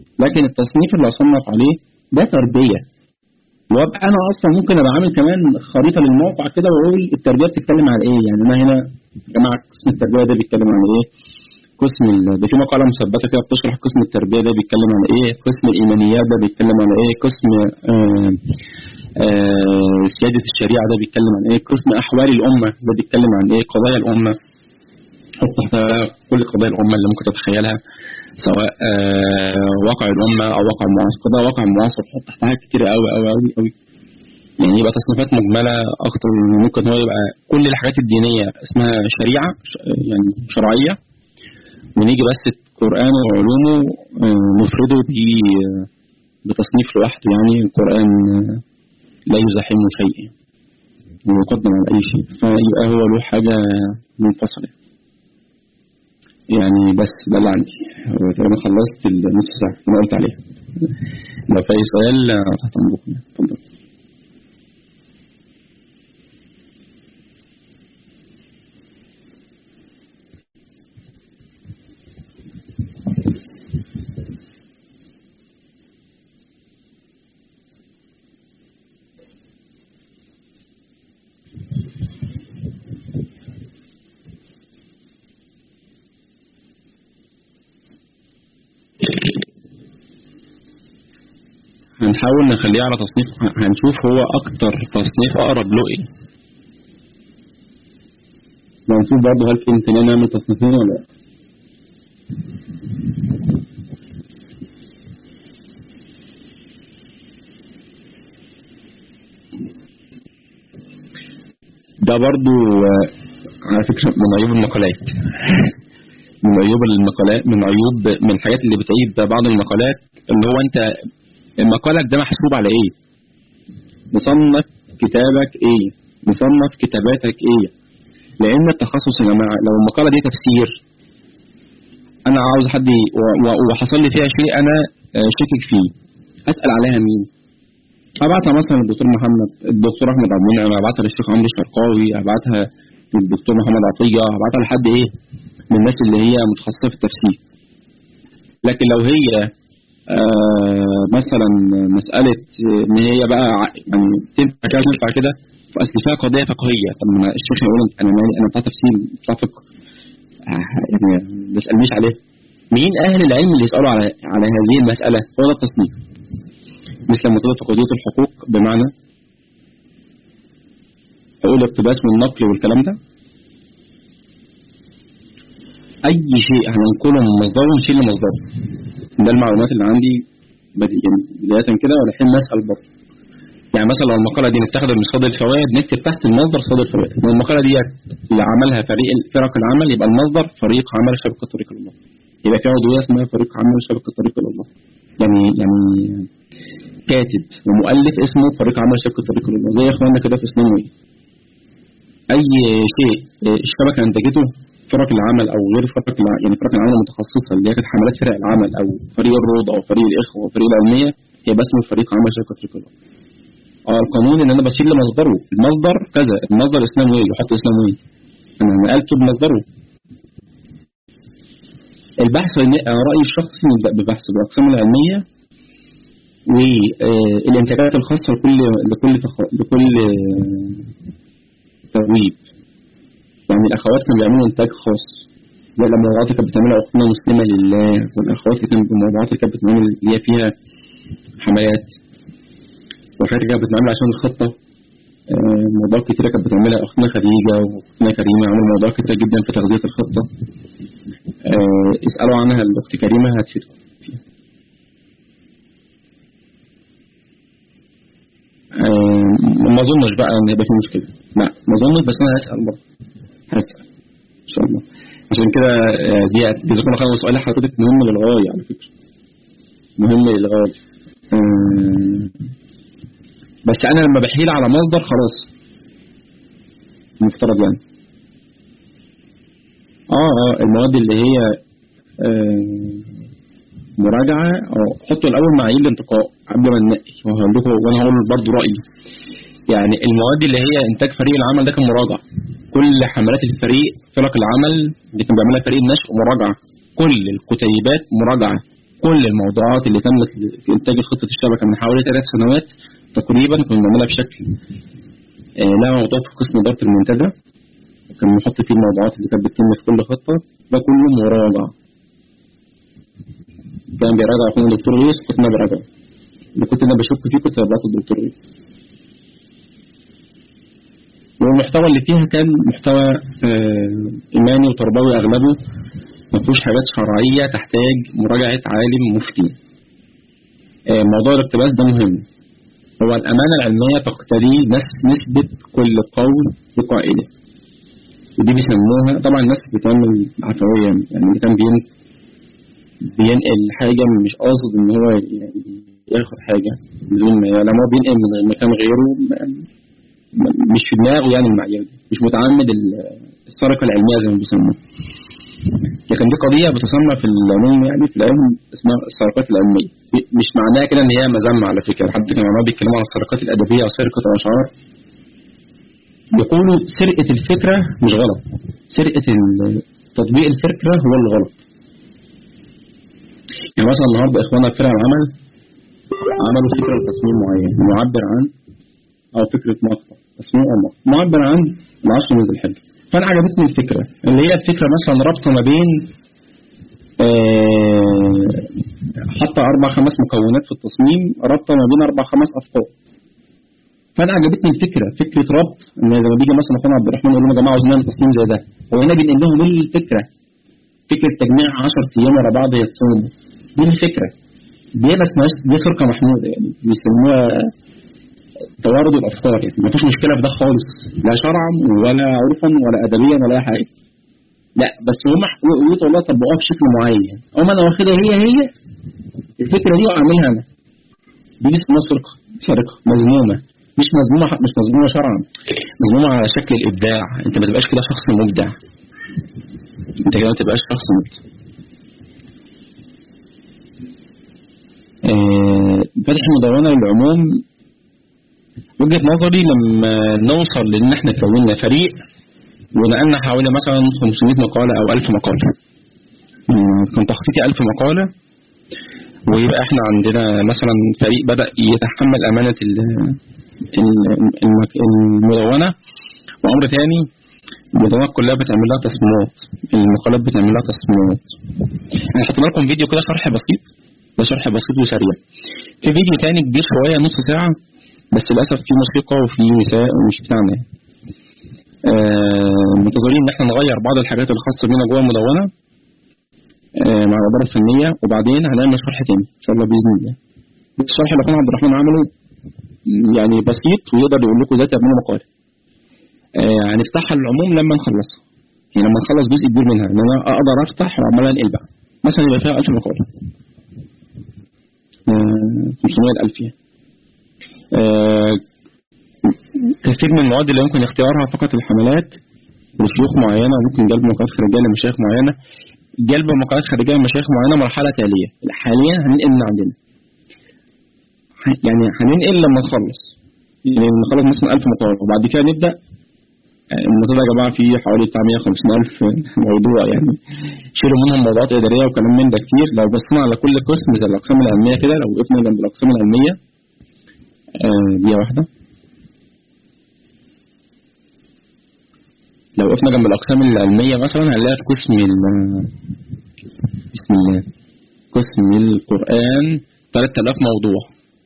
Speaker 1: لكن التصنيف اللي اصنف عليه ده تربيه وابقى انا اصلا ممكن ابقى عامل كمان خريطه للموقع كده واقول التربيه بتتكلم عن ايه يعني انا هنا يا جماعه قسم التربيه ده بيتكلم عن ايه قسم ال- ده في مقاله مثبته كده بتشرح قسم التربيه ده بيتكلم عن ايه قسم الايمانيات ده بيتكلم عن ايه قسم آه آه سياده الشريعه ده بيتكلم عن ايه قسم احوال الامه ده بيتكلم عن ايه قضايا الامه حط تحتها كل قضايا الامه اللي ممكن تتخيلها سواء آه واقع الامه او واقع معاصر قضايا واقع معاصر حط تحتها حاجات كتير قوي قوي قوي قوي يعني يبقى تصنيفات مجمله اكتر من ممكن هو يبقى كل الحاجات الدينيه اسمها شريعه ش- يعني شرعيه ونيجي بس القران وعلومه آه، نفرده ب- بتصنيف لوحده يعني القران آه، لا يزاحمه شيء ويقدم على اي شيء فيبقى هو له حاجه منفصله يعني بس ده اللي عندي هو تقريبا خلصت النص ساعه اللي انا قلت عليها لو في اي سؤال آه، تحت امركم اتفضل هنحاول نخليه على تصنيف هنشوف هو اكتر تصنيف اقرب له ايه وهنشوف برضه هل في امكانيه نعمل تصنيفين ولا لا ده برضو آه، على فكرة من عيوب المقالات من عيوب المقالات من عيوب من الحاجات اللي بتعيب بعض المقالات اللي هو انت مقالك ده محسوب على ايه مصنف كتابك ايه مصنف كتاباتك ايه لان التخصص يا جماعه لو المقاله دي تفسير انا عاوز حد ي- و- و- وحصل لي فيها شيء انا آه، شاكك فيه اسال عليها مين ابعتها مثلا للدكتور محمد الدكتور احمد عبد المنعم ابعتها للشيخ عمرو الشرقاوي ابعتها للدكتور محمد عطيه ابعتها لحد ايه من الناس اللي هي متخصصه في التفسير لكن لو هي آه مثلا مساله ان هي بقى ع- يعني تنفع كده تنفع كده اصل فيها قضيه فقهيه طب ما الشيخ يقول انت انا مالي انا بتاع تفسير بتاع فقه آه، يعني ما تسالنيش عليه مين اهل العلم اللي يسالوا على على هذه المساله هو ده التصنيف مثل مطلوب في قضيه الحقوق بمعنى حقوق الاقتباس والنقل والكلام ده اي شيء هننقله من مصدره نشيل مصدره ده المعلومات اللي عندي بدي يعني بدايه كده ولحين نسال برضه يعني مثلا لو المقاله دي متاخده من صاد الفوائد نكتب تحت المصدر صاد الفوائد لو المقاله دي اللي عملها فريق فرق العمل يبقى المصدر فريق عمل شبكه طريق الله يبقى في عضويه اسمها فريق عمل شبكه طريق الله يعني يعني كاتب ومؤلف اسمه فريق عمل شبكه طريق الله زي اخواننا كده في اسلام وي اي شيء آه، الشبكه انتجته فرق العمل او غير فرق الع... يعني فرق العمل المتخصصه اللي هي كانت حملات فرق العمل او فريق الروضه او فريق الاخوه او فريق العلميه هيبقى اسمه فريق عمل شبكه طريق الله اه القانون ان انا بشيل لمصدره المصدر كذا المصدر اسلام وي يحط اسلام وي انا نقلته بمصدره البحث والن- آه، رأيي الشخصي نبدأ ببحث الأقسام العلمية والإنتاجات الخاصة لكل لكل تخ... لكل آه، تبويب يعني الأخوات كانوا بيعملوا إنتاج خاص زي الموضوعات اللي كانت بتعملها أختنا مسلمة لله والأخوات اللي كانت الموضوعات اللي كانت بتعمل اللي هي فيها حملات والحاجات اللي كانت بتتعمل عشان الخطة آه، موضوعات كتيرة كانت بتعملها أختنا خديجة وأختنا كريمة عملوا موضوعات كتيرة جدا في تغذية الخطة آه، اسألوا عنها الأخت كريمة هتفيدكم فيها. آه، ما أظنش بقى إن هيبقى في مشكلة لا ما أظنش بس أنا هسأل برضه هسأل إن شاء الله عشان كده آه، دي جزاكم الله خير وسؤال حضرتك مهم للغاية على فكرة مهم للغاية آه، بس أنا لما بحيل على مصدر خلاص المفترض يعني اه اه المواد اللي هي آه، مراجعة اه حطوا الأول معايير الانتقاء قبل ما ننقي وهقول لكم وأنا هقول برضه رأيي يعني المواد اللي هي إنتاج فريق العمل ده كان مراجعة كل حملات الفريق فرق العمل اللي كان بيعملها فريق النشر مراجعة كل الكتيبات مراجعة كل الموضوعات اللي تمت في انتاج خطه الشبكه من حوالي ثلاث سنوات تقريبا كنا بنعملها بشكل آه، لا موضوع في قسم اداره المنتدى وكان بنحط فيه الموضوعات اللي كانت بتتم في كل خطه ده كله مراجعه كان بيراجع اخونا الدكتور ريس كنت انا براجع اللي كنت انا بشك فيه كنت ببعته الدكتور ريس والمحتوى اللي فيها كان محتوى آه، إيماني وتربوي أغلبه ما فيهوش حاجات شرعية تحتاج مراجعة عالم مفتي آه، موضوع الاقتباس ده مهم هو الأمانة العلمية تقتضي نس- نسبة كل قول بقائله ودي بيسموها طبعا الناس بتعمل عفوية يعني اللي كان بين بينقل حاجة مش قاصد إن هو يعني ياخد حاجة بدون ما يعلم هو بينقل من مكان غيره م- مش في دماغه يعني المعايير دي مش متعمد ال- السرقة العلمية زي ما بيسموها لكن دي قضية بتسمى في العلوم يعني في العلم اسمها السرقات العلمية مش معناها كده ان هي مذمة على فكرة حد كان عمال بيتكلموا عن السرقات الأدبية أو سرقة الأشعار يقولوا سرقة الفكرة مش غلط سرقة ال- تطبيق الفكرة هو اللي غلط يعني مثلا النهارده اخوانا في فرع العمل عملوا فكرة لتصميم معين معبر عن او فكرة مقطع تصميم او مقطع معبر عن العشر من ذي الحجة فانا عجبتني الفكرة اللي هي الفكرة مثلا رابطة ما بين آه، حتى اربع خمس مكونات في التصميم رابطة ما بين اربع خمس افكار فانا عجبتني الفكره فكره ربط ان لما بيجي مثلا اخونا عبد الرحمن يقول لهم يا جماعه عاوزين نعمل تصميم زي ده هو هنا بينقل لهم ايه الفكره فكره تجميع 10 ايام ورا بعض يتصوموا دي الفكره دي ما اسمهاش دي فرقه محموده يعني بيسموها توارد الافكار يعني ما فيش مشكله في ده خالص لا شرعا ولا عرفا ولا ادبيا ولا اي حاجه لا بس هم قلت والله طبقوها بشكل معين هم انا واخدها هي هي الفكره دي وعاملها انا دي اسمها سرقه سرقه مذمومه مش مذمومه مش مذمومه شرعا مذمومه على شكل الابداع انت ما تبقاش كده شخص مبدع انت كده ما تبقاش شخص مبدع آه، فتح مدونة للعموم وجهة نظري لما نوصل لان احنا كوننا فريق ونقلنا حوالي مثلا 500 مقالة او 1000 مقالة آه، كان تخطيطي 1000 مقالة ويبقى احنا عندنا مثلا فريق بدأ يتحمل أمانة ال- ال- المك- المدونة وأمر ثاني المدونات كلها بتعمل لها تصميمات المقالات بتعمل لها تصميمات انا حطينا لكم فيديو كده شرح بسيط ده شرح بسيط وسريع في فيديو تاني كبير شوية نص ساعة بس للأسف فيه موسيقى وفيه نساء ومش بتاعنا يعني. آه منتظرين ان احنا نغير بعض الحاجات الخاصة بينا جوه المدونة آه مع الإدارة الفنية وبعدين هنعمل شرح تاني إن شاء الله بإذن الله بس الشرح اللي أخونا عبد الرحمن عمله يعني بسيط ويقدر يقول لكم ازاي تعملوا مقالة آه هنفتحها للعموم لما نخلصها يعني لما نخلص جزء كبير منها ان انا اقدر افتح وعمال انقل بقى مثلا يبقى فيها 1000 مقالة آه 500 ألف يعني آه كثير من المواد اللي يمكن اختيارها فقط الحملات لشيوخ معينة ممكن جلب مقالات خارجية لمشايخ معينة جلب مقالات خارجية لمشايخ معينة مرحلة تالية حاليا هننقل من عندنا ح- يعني هننقل لما نخلص يعني نخلص مثلا 1000 مقالة وبعد كده نبدأ آه، الموضوع ده يا جماعة فيه حوالي بتاع 150 ألف موضوع يعني شيلوا منهم موضوعات إدارية وكلام من ده كتير لو بصينا على كل قسم زي الأقسام العلمية كده لو وقفنا جنب الأقسام العلمية آه، دقيقة واحدة لو وقفنا جنب الأقسام العلمية مثلا هنلاقي في قسم ال بسم الله قسم القرآن 3000 موضوع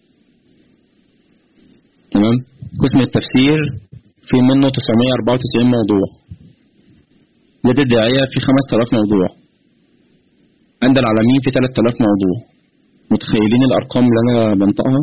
Speaker 1: تمام قسم التفسير في منه 994 موضوع زاد الداعية في 5000 موضوع عند العالمين في 3000 موضوع متخيلين الأرقام اللي أنا بنطقها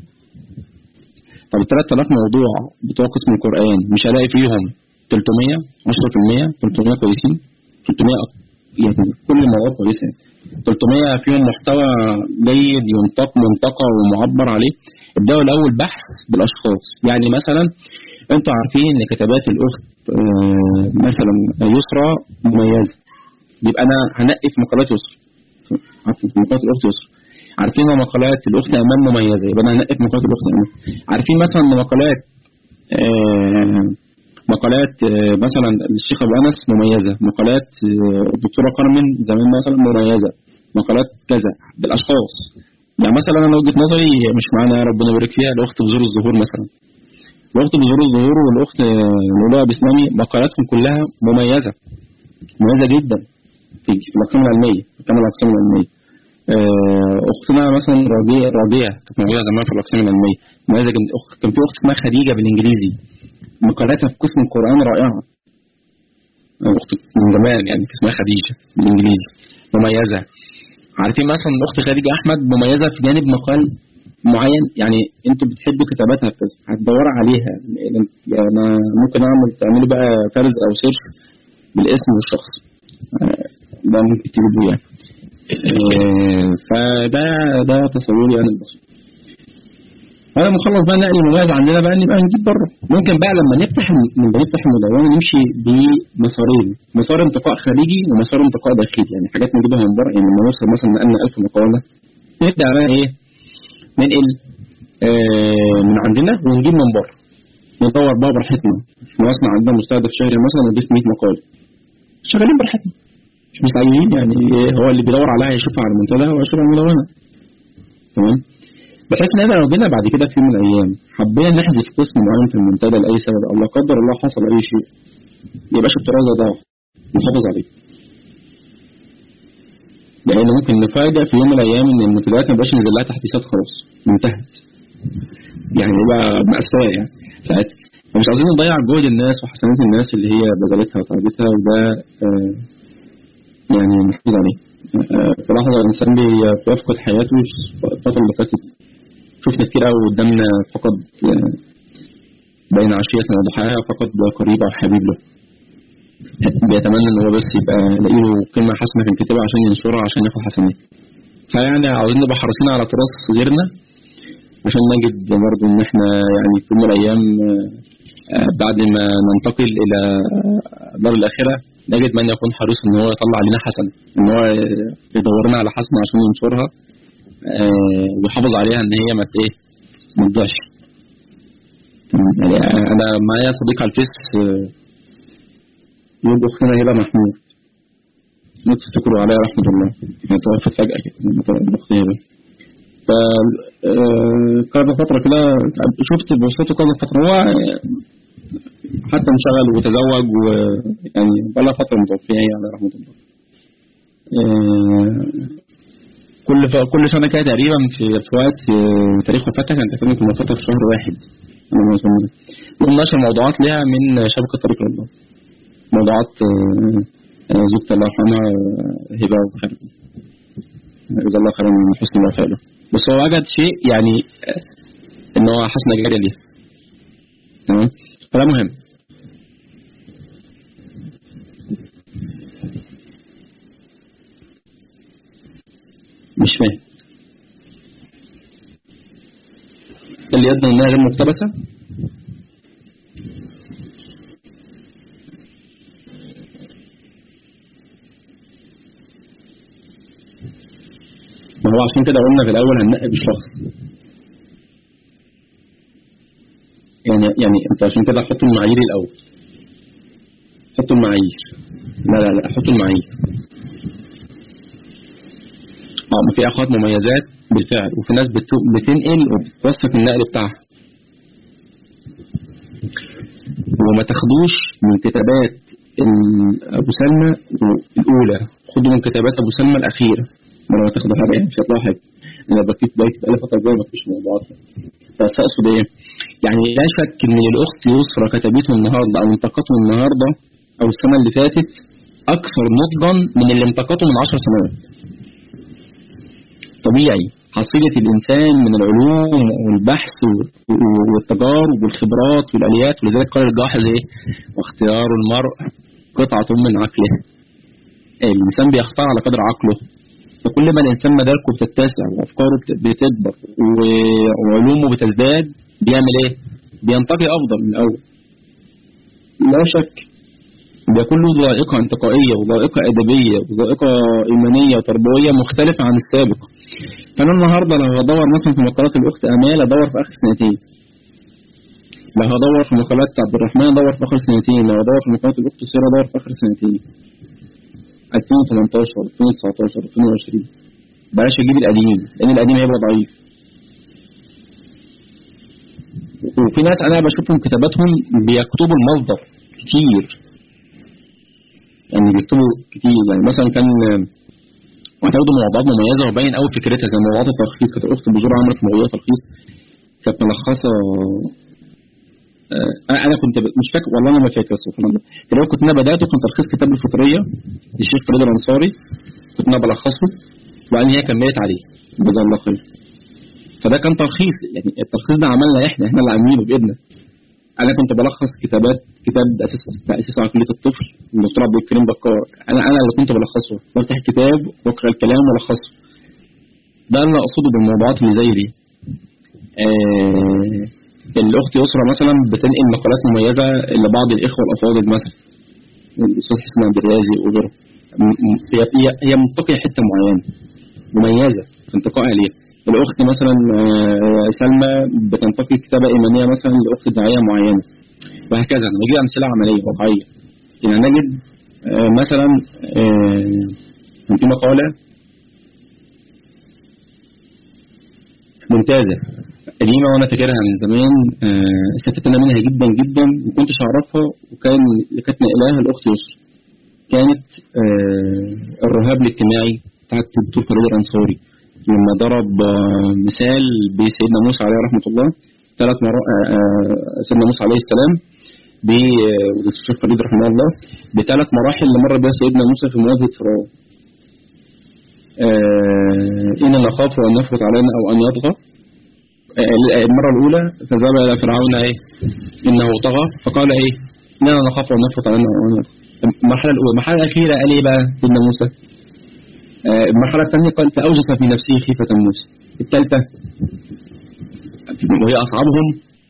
Speaker 1: طب ال 3000 موضوع بتوع قسم القرآن مش هلاقي فيهم 300 10% 300 كويسين 300 أك- يعني كل المواد كويسة 300 فيهم محتوى جيد ينطق منطقة ومعبر عليه ابدأوا الأول بحث بالأشخاص يعني مثلا انتوا عارفين ان كتابات الأخت آه، مثلا يسرى مميزة يبقى أنا هنقي في مقالات يسرى عارفين في مقالات الأخت يسرى عارفين ان مقالات الأخت أمام مميزة يبقى أنا هنقي في مقالات الأخت أمام عارفين مثلا ان مقالات آه، مقالات آه، مثلا الشيخ ابو انس مميزه مقالات آه، الدكتوره كارمن زمان مثلا مميزه مقالات كذا بالاشخاص يعني مثلا انا وجهه نظري مش معانا ربنا يبارك فيها الاخت بذور الظهور مثلا الاخت بذور الظهور والاخت لؤلؤه بسلامي مقالاتهم كلها مميزه مميزه جدا في الاقسام العلميه كمان الاقسام العلميه آه، اختنا مثلا راجيه راجيه كانت موجوده زمان في الاقسام العلميه مميزه جدا أخت- كان في اخت اسمها خديجه بالانجليزي مقالاتها في قسم القران رائعه اخت من زمان يعني كان اسمها خديجه بالانجليزي مميزه عارفين مثلا اخت خديجه احمد مميزه في جانب مقال معين يعني انتوا بتحبوا كتاباتها بس هتدوروا عليها يعني انا ممكن اعمل تعملوا بقى فرز او سيرش بالاسم والشخص آه، ده ممكن تجيبوه يعني آه، فده ده تصوري انا البسيط بعد ما نخلص بقى النقل المميز عندنا بقى نبقى نجيب بره ممكن بقى لما نفتح لما نفتح المدونه نمشي بمسارين مسار انتقاء خارجي ومسار انتقاء داخلي يعني حاجات نجيبها من بره يعني لما نوصل مثلا نقلنا 1000 مقاله نبدا بقى ايه ننقل آه من عندنا ونجيب من بره ندور بقى براحتنا احنا مثلا عندنا مستهدف شهري مثلا نضيف 100 مقاله شغالين براحتنا مش مستعجلين يعني إيه هو اللي بيدور عليها يشوفها على المنتدى ويشوفها على المدونه تمام بحيث ان احنا لو جينا بعد كده في يوم من الايام حبينا نحذف قسم معين في المنتدى لاي سبب او لا قدر الله حصل اي شيء يبقاش التراث ده ضاع نحافظ عليه لان ممكن نفاجئ في يوم من الايام ان المنتديات ما بقاش نزل لها تحديثات خلاص انتهت يعني يبقى مأساة يعني ساعتها فمش عايزين نضيع جهد الناس وحسنات الناس اللي هي بذلتها وتعبتها وده آه يعني نحافظ عليه آه في لحظة الإنسان بي- بيفقد حياته الفترة اللي فاتت شفنا كتير قوي قدامنا فقد آه، بين عشية وضحاها فقد قريب أو حبيب له بيتمنى ان هو بس يبقى لاقي له كلمه حسنه في الكتابه عشان ينشرها عشان ياخد حسنات فيعني عاوزين نبقى حريصين على تراث غيرنا عشان نجد برضه ان احنا يعني في يوم من الايام آه، بعد ما ننتقل الى دار الاخره نجد من يكون حريص ان هو يطلع لنا حسنه ان هو يدور لنا على حسنه عشان ينشرها آه، ويحافظ عليها ان هي ما ت- ايه ما تضيعش يعني انا معايا صديق على الفيس آه، يقول اختنا هبه محمود ما تفتكروا عليها رحمه الله هي توفت فجاه كده لما توفت الاخت هبه ف آه، كذا فتره كده شفت بوصلته كذا فتره هو آه، حتى انشغل وتزوج ويعني بقى لها فتره متوفيه هي على رحمه الله آه، كل ف... كل سنه كده تقريبا في في وقت آه، تاريخ وفاتها كانت تقريبا كنا وفاتها في شهر واحد انا ما أظن. يقوم نشر موضوعات لها من شبكه طريق الله موضوعات آه، آه، زوجة الله يرحمها آه، هبه وخير جزا الله خيرا من حسن الوفاء له بس هو وجد شيء يعني آه، ان هو حسنه جاريه ليها تمام فده مهم مش فاهم اللي يبدو انها غير مقتبسه ما هو عشان كده قلنا في الاول هننقي بالشخص يعني يعني انت عشان كده حط المعايير الاول حط المعايير لا لا لا حط المعايير اه ما في اخوات مميزات بالفعل وفي ناس بت- بتنقل وبتوثق النقل بتاعها وما تاخدوش من كتابات ال- ابو سلمى الاولى خدوا من كتابات ابو سلمى الاخيره ما لو تاخدوا حاجه يعني مش هيطلعوا حاجه انا بكتب بقالي بقالي فتره كبيره ما فيش موضوعات بس اقصد ايه؟ يعني لا شك ان الاخت يسرى كتبته النهارده او انتقته النهارده او السنه اللي فاتت اكثر نضجا من اللي انتقته من 10 سنوات طبيعي حصيلة الإنسان من العلوم والبحث والتجارب والخبرات والآليات ولذلك قال الجاحظ إيه؟ واختيار المرء قطعة من عقله. الإنسان بيختار على قدر عقله. فكل ما الإنسان مداركه بتتسع وأفكاره بت- بتكبر و- وعلومه بتزداد بيعمل إيه؟ بينتقي أفضل من الأول. لا شك بيكون له ذائقة انتقائية وذائقة أدبية وذائقة إيمانية وتربوية مختلفة عن السابق. فأنا النهاردة لو هدور مثلا في مقالات الأخت آمال أدور في آخر سنتين. لو هدور في مقالات عبد الرحمن أدور في آخر سنتين، لو هدور في مقالات الأخت سيرة أدور في آخر سنتين. 2018 2019 2020 بلاش اجيب القديم لان القديم هيبقى ضعيف وفي ناس انا بشوفهم كتاباتهم بيكتبوا المصدر كتير يعني بيكتبوا كتير يعني مثلا كان وهتاخدوا موضوعات مميزه وباين قوي فكرتها زي موضوعات التلخيص كانت الاخت بجور عملت موضوع تلخيص كانت ملخصه آه، انا كنت ب... مش فاكر والله انا ما فاكر سبحان الله كده كنت انا بداته كان تلخيص كتاب الفطريه للشيخ فريد الانصاري كنت انا بلخصه وبعدين هي كملت عليه جزاه الله خير فده كان تلخيص يعني التلخيص ده عملنا احنا احنا اللي عاملينه بايدنا انا كنت بلخص كتابات كتاب اساس تاسيس عقليه الطفل الدكتور عبد الكريم بكار انا انا اللي كنت بلخصه بفتح الكتاب واقرا الكلام والخصه ده اللي اقصده بالموضوعات اللي زي دي آه الاخت يسرى مثلا بتنقل مقالات مميزه لبعض الاخوه الافاضل مثلا الاستاذ حسين عبد الرازق وغيره هي هي هي منتقيه حته معينه مميزه في انتقائها ليها الاخت مثلا آه، سلمى بتنتقي كتابه ايمانيه مثلا لاخت داعيه معينه وهكذا نجيب امثله عمليه واقعيه يعني نجد آه، مثلا آه، كان في مقاله ممتازه قديمه وانا فاكرها من زمان استفدت انا منها جدا جدا ما كنتش اعرفها وكان اللي كانت ناقلاها الاخت يسرا كانت الرهاب الاجتماعي بتاعت الدكتور فريد الانصاري لما ضرب مثال بسيدنا موسى عليه رحمه الله ثلاث مرات سيدنا موسى عليه السلام والشيخ فريد رحمه الله بثلاث مراحل اللي مر بها سيدنا موسى في مواجهه فرعون. إن نخاف أن يفرط علينا أو أن يطغى المرة الأولى فذهب إلى فرعون إيه إنه طغى فقال إيه إننا نخاف أن يفرط علينا أو أن يطغى المرحلة الأولى المرحلة الأخيرة قال إيه بقى سيدنا موسى المرحلة الثانية قال فأوجس في نفسه خيفة موسى الثالثة وهي أصعبهم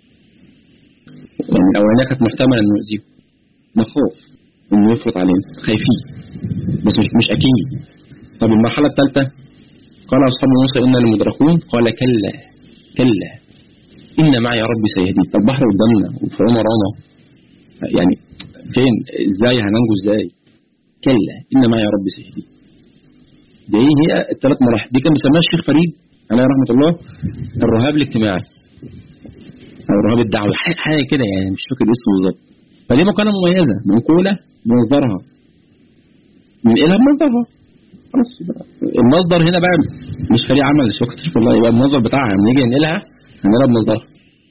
Speaker 1: يعني الأولانية كانت محتملة إنه يؤذيهم نخاف إنه يفرط علينا خايفين بس مش مش أكيد طب المرحلة الثالثة قال أصحاب موسى إنا لمدركون قال كلا كلا إن معي ربي سيهدين طب البحر قدامنا وفرعون ورانا يعني فين إزاي هننجو إزاي كلا إن معي ربي سيهدين دي هي الثلاث مراحل دي كان بيسميها الشيخ فريد عليه رحمة الله الرهاب الاجتماعي أو الرهاب الدعوي حاجة كده يعني مش فاكر اسمه بالظبط فدي مقالة مميزة منقولة بمصدرها ننقلها بمصدرها خلاص المصدر هنا بقى مش فريق عمل الشيخ والله يبقى المصدر بتاعها لما نيجي ننقلها هنقلها بمصدرها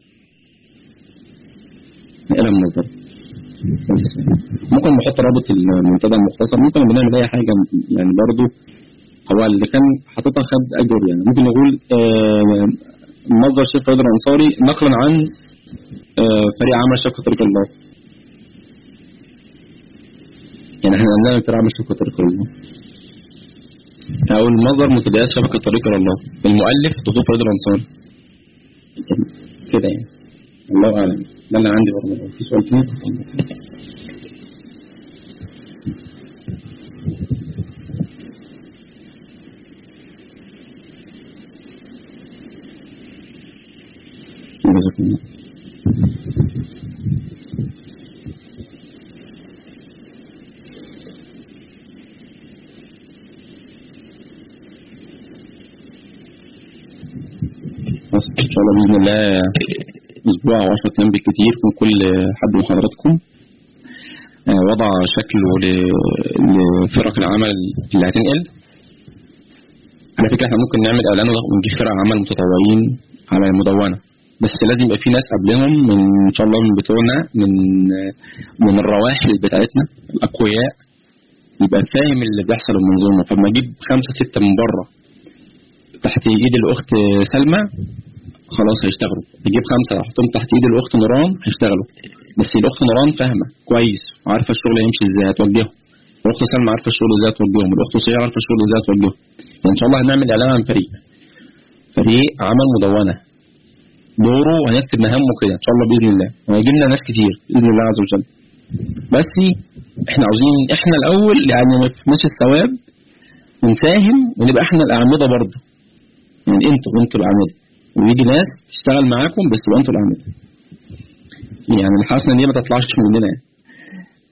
Speaker 1: ننقلها بمصدرها ممكن نحط رابط المنتدى المختصر ممكن بنعمل اي حاجه يعني برضو هو اللي كان حاططها خد اجر يعني ممكن نقول آه مصدر شيخ فادر الانصاري نقلا عن آه فريق عمل شبكه طريق الله يعني احنا عندنا فريق عمل شبكه طريق الله او المصدر منتديات شبكه طريق الله المؤلف دكتور فادر الانصاري كده يعني الله اعلم ده اللي عندي برضه في سؤال تاني جزاكم الله ان شاء الله باذن الله اسبوع او 10 ايام بالكتير من كل حد من حضراتكم وضع شكله لفرق العمل اللي هتنقل على فكره احنا ممكن نعمل اعلان ونجيب فرق عمل متطوعين على المدونه بس لازم يبقى في ناس قبلهم من ان شاء الله من بتوعنا من من الرواحل بتاعتنا الاقوياء يبقى فاهم اللي بيحصل المنظومه فلما اجيب خمسه سته من بره تحت ايد الاخت سلمى خلاص هيشتغلوا تجيب خمسه احطهم تحت ايد الاخت نوران هيشتغلوا بس الاخت نوران فاهمه كويس وعارفه الشغل هيمشي ازاي هتوجههم الاخت سلمى عارفه الشغل ازاي هتوجههم الاخت سيا عارفه الشغل ازاي هتوجههم يعني ان شاء الله هنعمل اعلان عن فريق فريق عمل مدونه دوره وهنكتب مهامه كده ان شاء الله باذن الله وهيجي لنا ناس كتير باذن الله عز وجل بس احنا عاوزين احنا الاول يعني ما نفناش الثواب ونساهم ونبقى احنا الاعمده برضه يعني انتوا انتوا الاعمده ويجي ناس تشتغل معاكم بس تبقى انتوا الاعمده يعني الحسنه دي ما تطلعش مننا يعني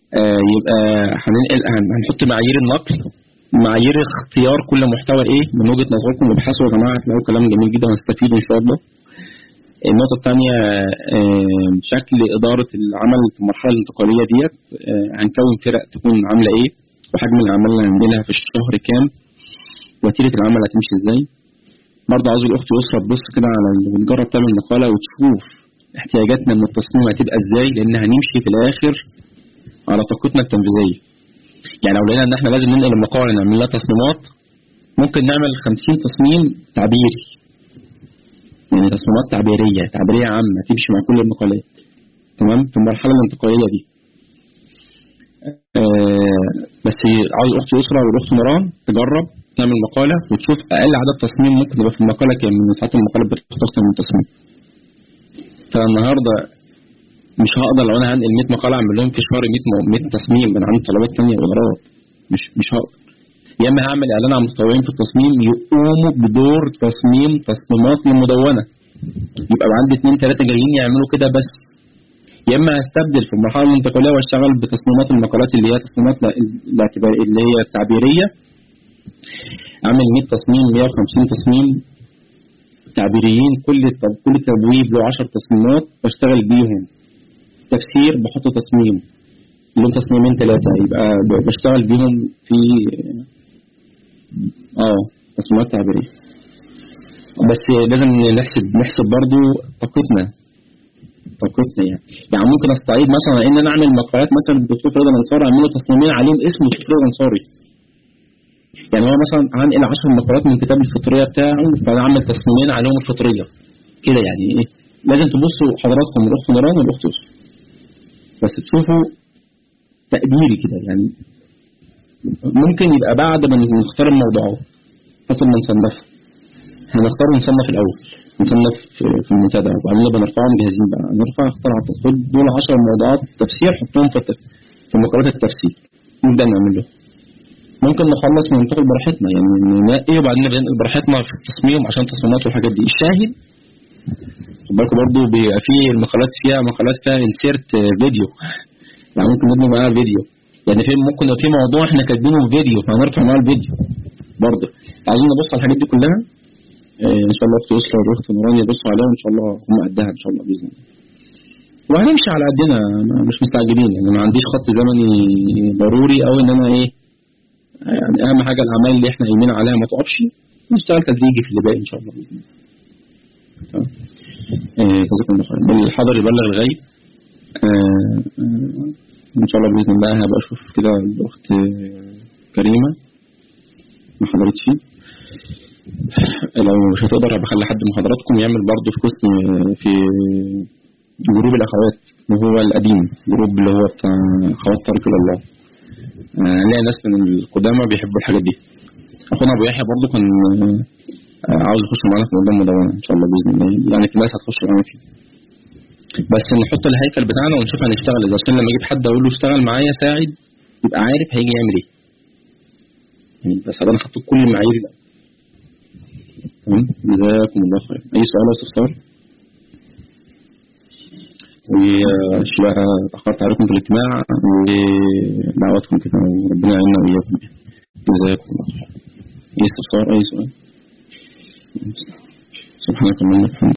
Speaker 1: آه يبقى هننقل هن- هنحط معايير النقل معايير اختيار كل محتوى ايه من وجهه نظركم ابحثوا يا جماعه هتلاقوا كلام جميل جدا هتستفيدوا ان شاء الله النقطة الثانية آه، شكل إدارة العمل في المرحلة الانتقالية ديت آه، هنكون فرق تكون عاملة إيه وحجم الأعمال اللي هنعملها في الشهر كام وتيرة العمل هتمشي إزاي برضه عاوز الأخت يسرى تبص كده على ال- وتجرب تعمل مقالة وتشوف احتياجاتنا من التصميم هتبقى إزاي لأن هنمشي في الآخر على طاقتنا التنفيذية يعني لو لقينا إن إحنا لازم ننقل المقالة نعمل لها تصميمات ممكن نعمل 50 تصميم تعبيري يعني تصميمات تعبيرية تعبيرية عامة تمشي مع كل المقالات تمام في المرحلة الانتقالية دي آه بس عاوز الأخت يسرى والأخت نوران تجرب تعمل مقالة وتشوف أقل عدد تصميم ممكن يبقى في المقالة كام من ساعات المقالة بتاخد أكتر من تصميم فالنهاردة مش هقدر لو أنا هنقل 100 مقالة أعمل لهم في شهر 100 م- 100 تصميم أنا عندي طلبات تانية وإدارات مش مش هقدر يا اما هعمل اعلان على مستويين في التصميم يقوموا بدور تصميم تصميمات للمدونه يبقى عندي اثنين ثلاثه جايين يعملوا كده بس يا اما هستبدل في المرحله الانتقاليه واشتغل بتصميمات المقالات اللي هي تصميمات لا- الاعتبار اللي هي التعبيريه اعمل 100 تصميم 150 تصميم تعبيريين كل الت- كل تبويب له 10 تصميمات بشتغل بيهم تفسير بحط تصميم لهم تصميمين ثلاثه يبقى ب- بشتغل بيهم في اه تصميمات تعبيريه بس لازم نحسب نحسب برضو طاقتنا طاقتنا يعني يعني ممكن استعيد مثلا ان انا اعمل مقالات مثلا الدكتور رضا الانصاري اعمل له تصميمين عليهم اسم الدكتور رضا الانصاري يعني هو مثلا هنقل 10 مقالات من كتاب الفطريه بتاعه فانا اعمل تصميمين عليهم الفطريه كده يعني ايه لازم تبصوا حضراتكم الاخت نوران والاخت يوسف بس تشوفوا تقديري كده يعني ممكن يبقى بعد ما نختار الموضوعات حسب ما نصنفها هنختار ونصنف الاول نصنف في- في المنتدى وبعدين نبقى نرفعهم جاهزين بقى نرفع اختار على التصويت دول 10 موضوعات تفسير حطهم في الت- في مقالات التفسير نبدا نعمل له ممكن نخلص وننتقل براحتنا يعني ننقي وبعدين نبدا ننقل براحتنا في التصميم عشان التصميمات والحاجات دي الشاهد خد بالكم برضه بيبقى في المقالات فيها مقالات فيها انسيرت فيديو يعني ممكن ندمج معاها فيديو يعني في ممكن لو في موضوع احنا كاتبينه في فيديو فهنرفع معاه الفيديو برضه عايزين نبص على الحاجات دي كلها آه، ان شاء الله اخت يسرا واخت نوران يبصوا عليها وان شاء الله هم قدها ان شاء الله باذن الله وهنمشي على قدنا ما- مش مستعجلين يعني ما عنديش خط زمني ضروري او ان انا ايه يعني اهم حاجه الاعمال اللي احنا قايمين عليها ما تقفش نشتغل تدريجي في اللي باقي ان شاء الله باذن الله تمام. آه، جزاكم الله خير الحاضر يبلغ الغيب آه، آه، ان شاء الله باذن الله هبقى اشوف كده الاخت آه، كريمه ما حضرتش لو مش هتقدر هبقى اخلي حد من حضراتكم يعمل برضه في قسم آه، في جروب الاخوات اللي هو القديم جروب اللي هو بتاع اخوات طريق الى الله آه، نلاقي ناس من القدامى بيحبوا الحاجات دي اخونا ابو يحيى برضه كان آه، عاوز يخش معانا في موضوع المدونه ان شاء الله باذن الله يعني في ناس هتخش معانا فيه بس نحط الهيكل بتاعنا ونشوف هنشتغل ازاي عشان لما اجيب حد اقول له اشتغل معايا ساعد يبقى عارف هيجي يعمل ايه يعني بس أبقى انا حطيت كل المعايير ده تمام جزاكم الله خير اي سؤال او استفسار وشباب اتأخرت عليكم في الاجتماع ودعواتكم كده وربنا يعيننا وإياكم جزاكم الله خير أي استفسار أي سؤال سبحانك اللهم وبحمدك